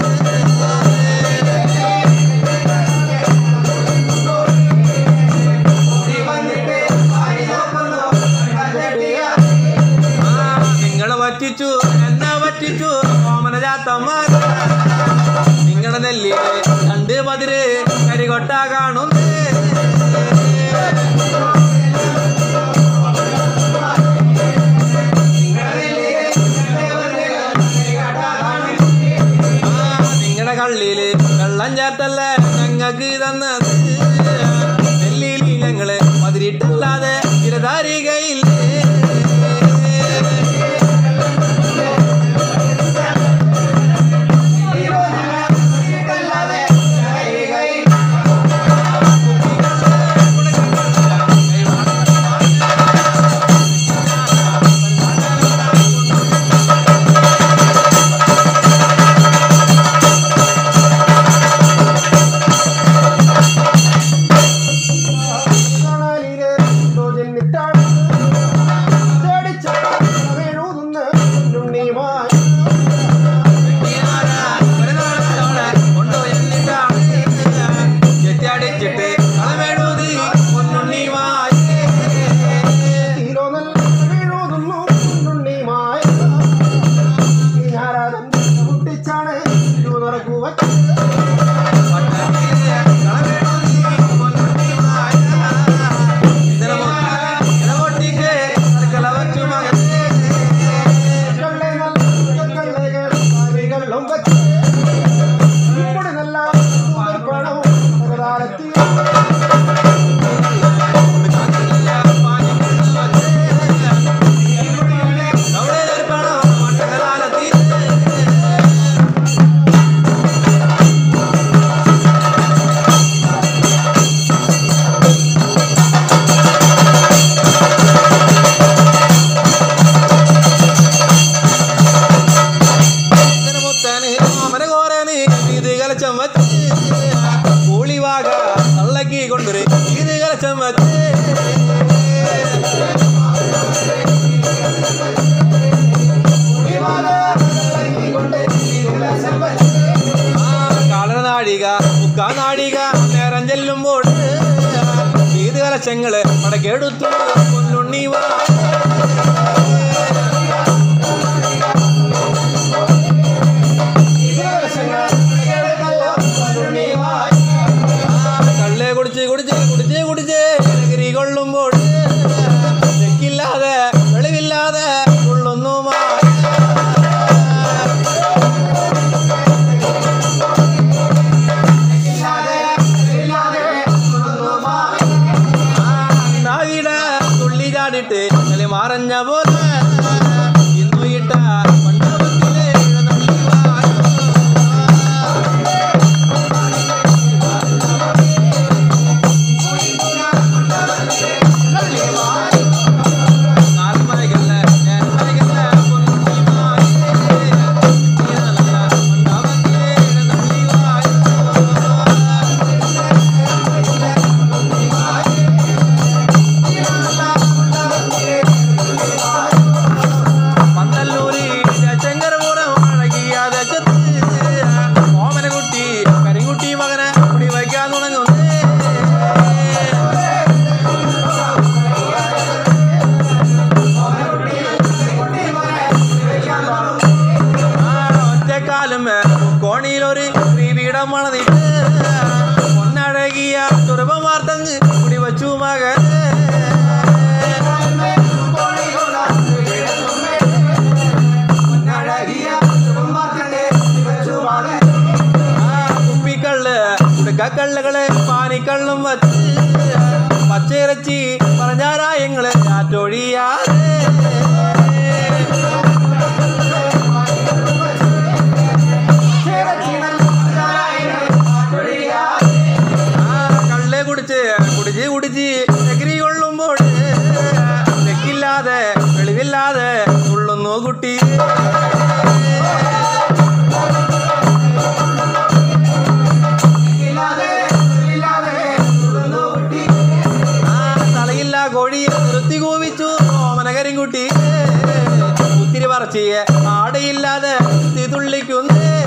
ആ, നിങ്ങളെ പറ്റിച്ചു എന്നെ പറ്റിച്ചു ഓമന ചാത്തന്മാർ നിങ്ങളുടെ നെല്ലില് രണ്ട് പതിര് കരികൊട്ട കാണുന്നേ നിങ്ങളുടെ കള്ളിയില് വെള്ളം ചേർത്തല്ല ഞങ്ങക്ക് തന്നത് നെല്ലിയിൽ ഞങ്ങള് മതിരിട്ടല്ലാതെ തിരതാരികയില്ലേ കാണാനിരെ ജന്നിട്ടാണ് വേണോതുന്ന ഉണ്ണിയുമായി ചെത്തിയടിച്ചിട്ട് കളമെഴുതി പൊന്നുണ്ണിയുമായി തീരോ നല്ല വീഴോതുന്നു ഉണ്ണിയുമായി ഞാരാതൻ കുട്ടിച്ചാണ് നിറക്കുവ കള്ളെ നല്ല കള്ളകൾ കാരികളും വച്ച് ഇവിടെ നല്ല പണവും പരതാരത്തിൽ കൊണ്ടൊരു ഇത് കലച്ചം വച്ച് കാളനാഴിക മുക്കാനാഴിക നേരം ചെല്ലുമ്പോൾ ഇത് കലശങ്ങള് മടക്കെടുത്തു പൊന്നുണ്ണി വാ കള്ളെ കുടിച്ച് കുടിച്ച് കുടിച്ച് കുടിച്ച് ലഹരി കൊള്ളുമ്പോൾ തെക്കില്ലാതെ വെളിവില്ലാതെ ഉള്ളുന്നു നായിട പൊന്നമ്മ കോണിയിലൊരു ശ്രീപീഠം വളർന്നിട്ട് പൊന്നഴകിയ തുറവം വാർത്തങ്ങ് കുടി വച്ചു മകൻ കുപ്പിക്കള്ള് കുടുക്കക്കള്ളുകള് പാനിക്കള്ളും വച്ച് പച്ചിറച്ചി പറഞ്ഞാരായങ്ങള് ചാറ്റൊഴിയാതെ ആ കള്ള് കുടിച്ച് കുടിച്ച് കുടിച്ച് എഗ്രി കൊള്ളുമ്പോൾ തെക്കില്ലാതെ വെളിവില്ലാതെ തുള്ളുന്നു കുട്ടി ആ തലയില്ല കോഴിയെ നിർത്തി കോവിച്ചു ഓമനകരിൻകുട്ടി കുത്തിരി പറിച്ച് ആടയില്ലാതെ കുത്തി തുള്ളിക്കുന്നേ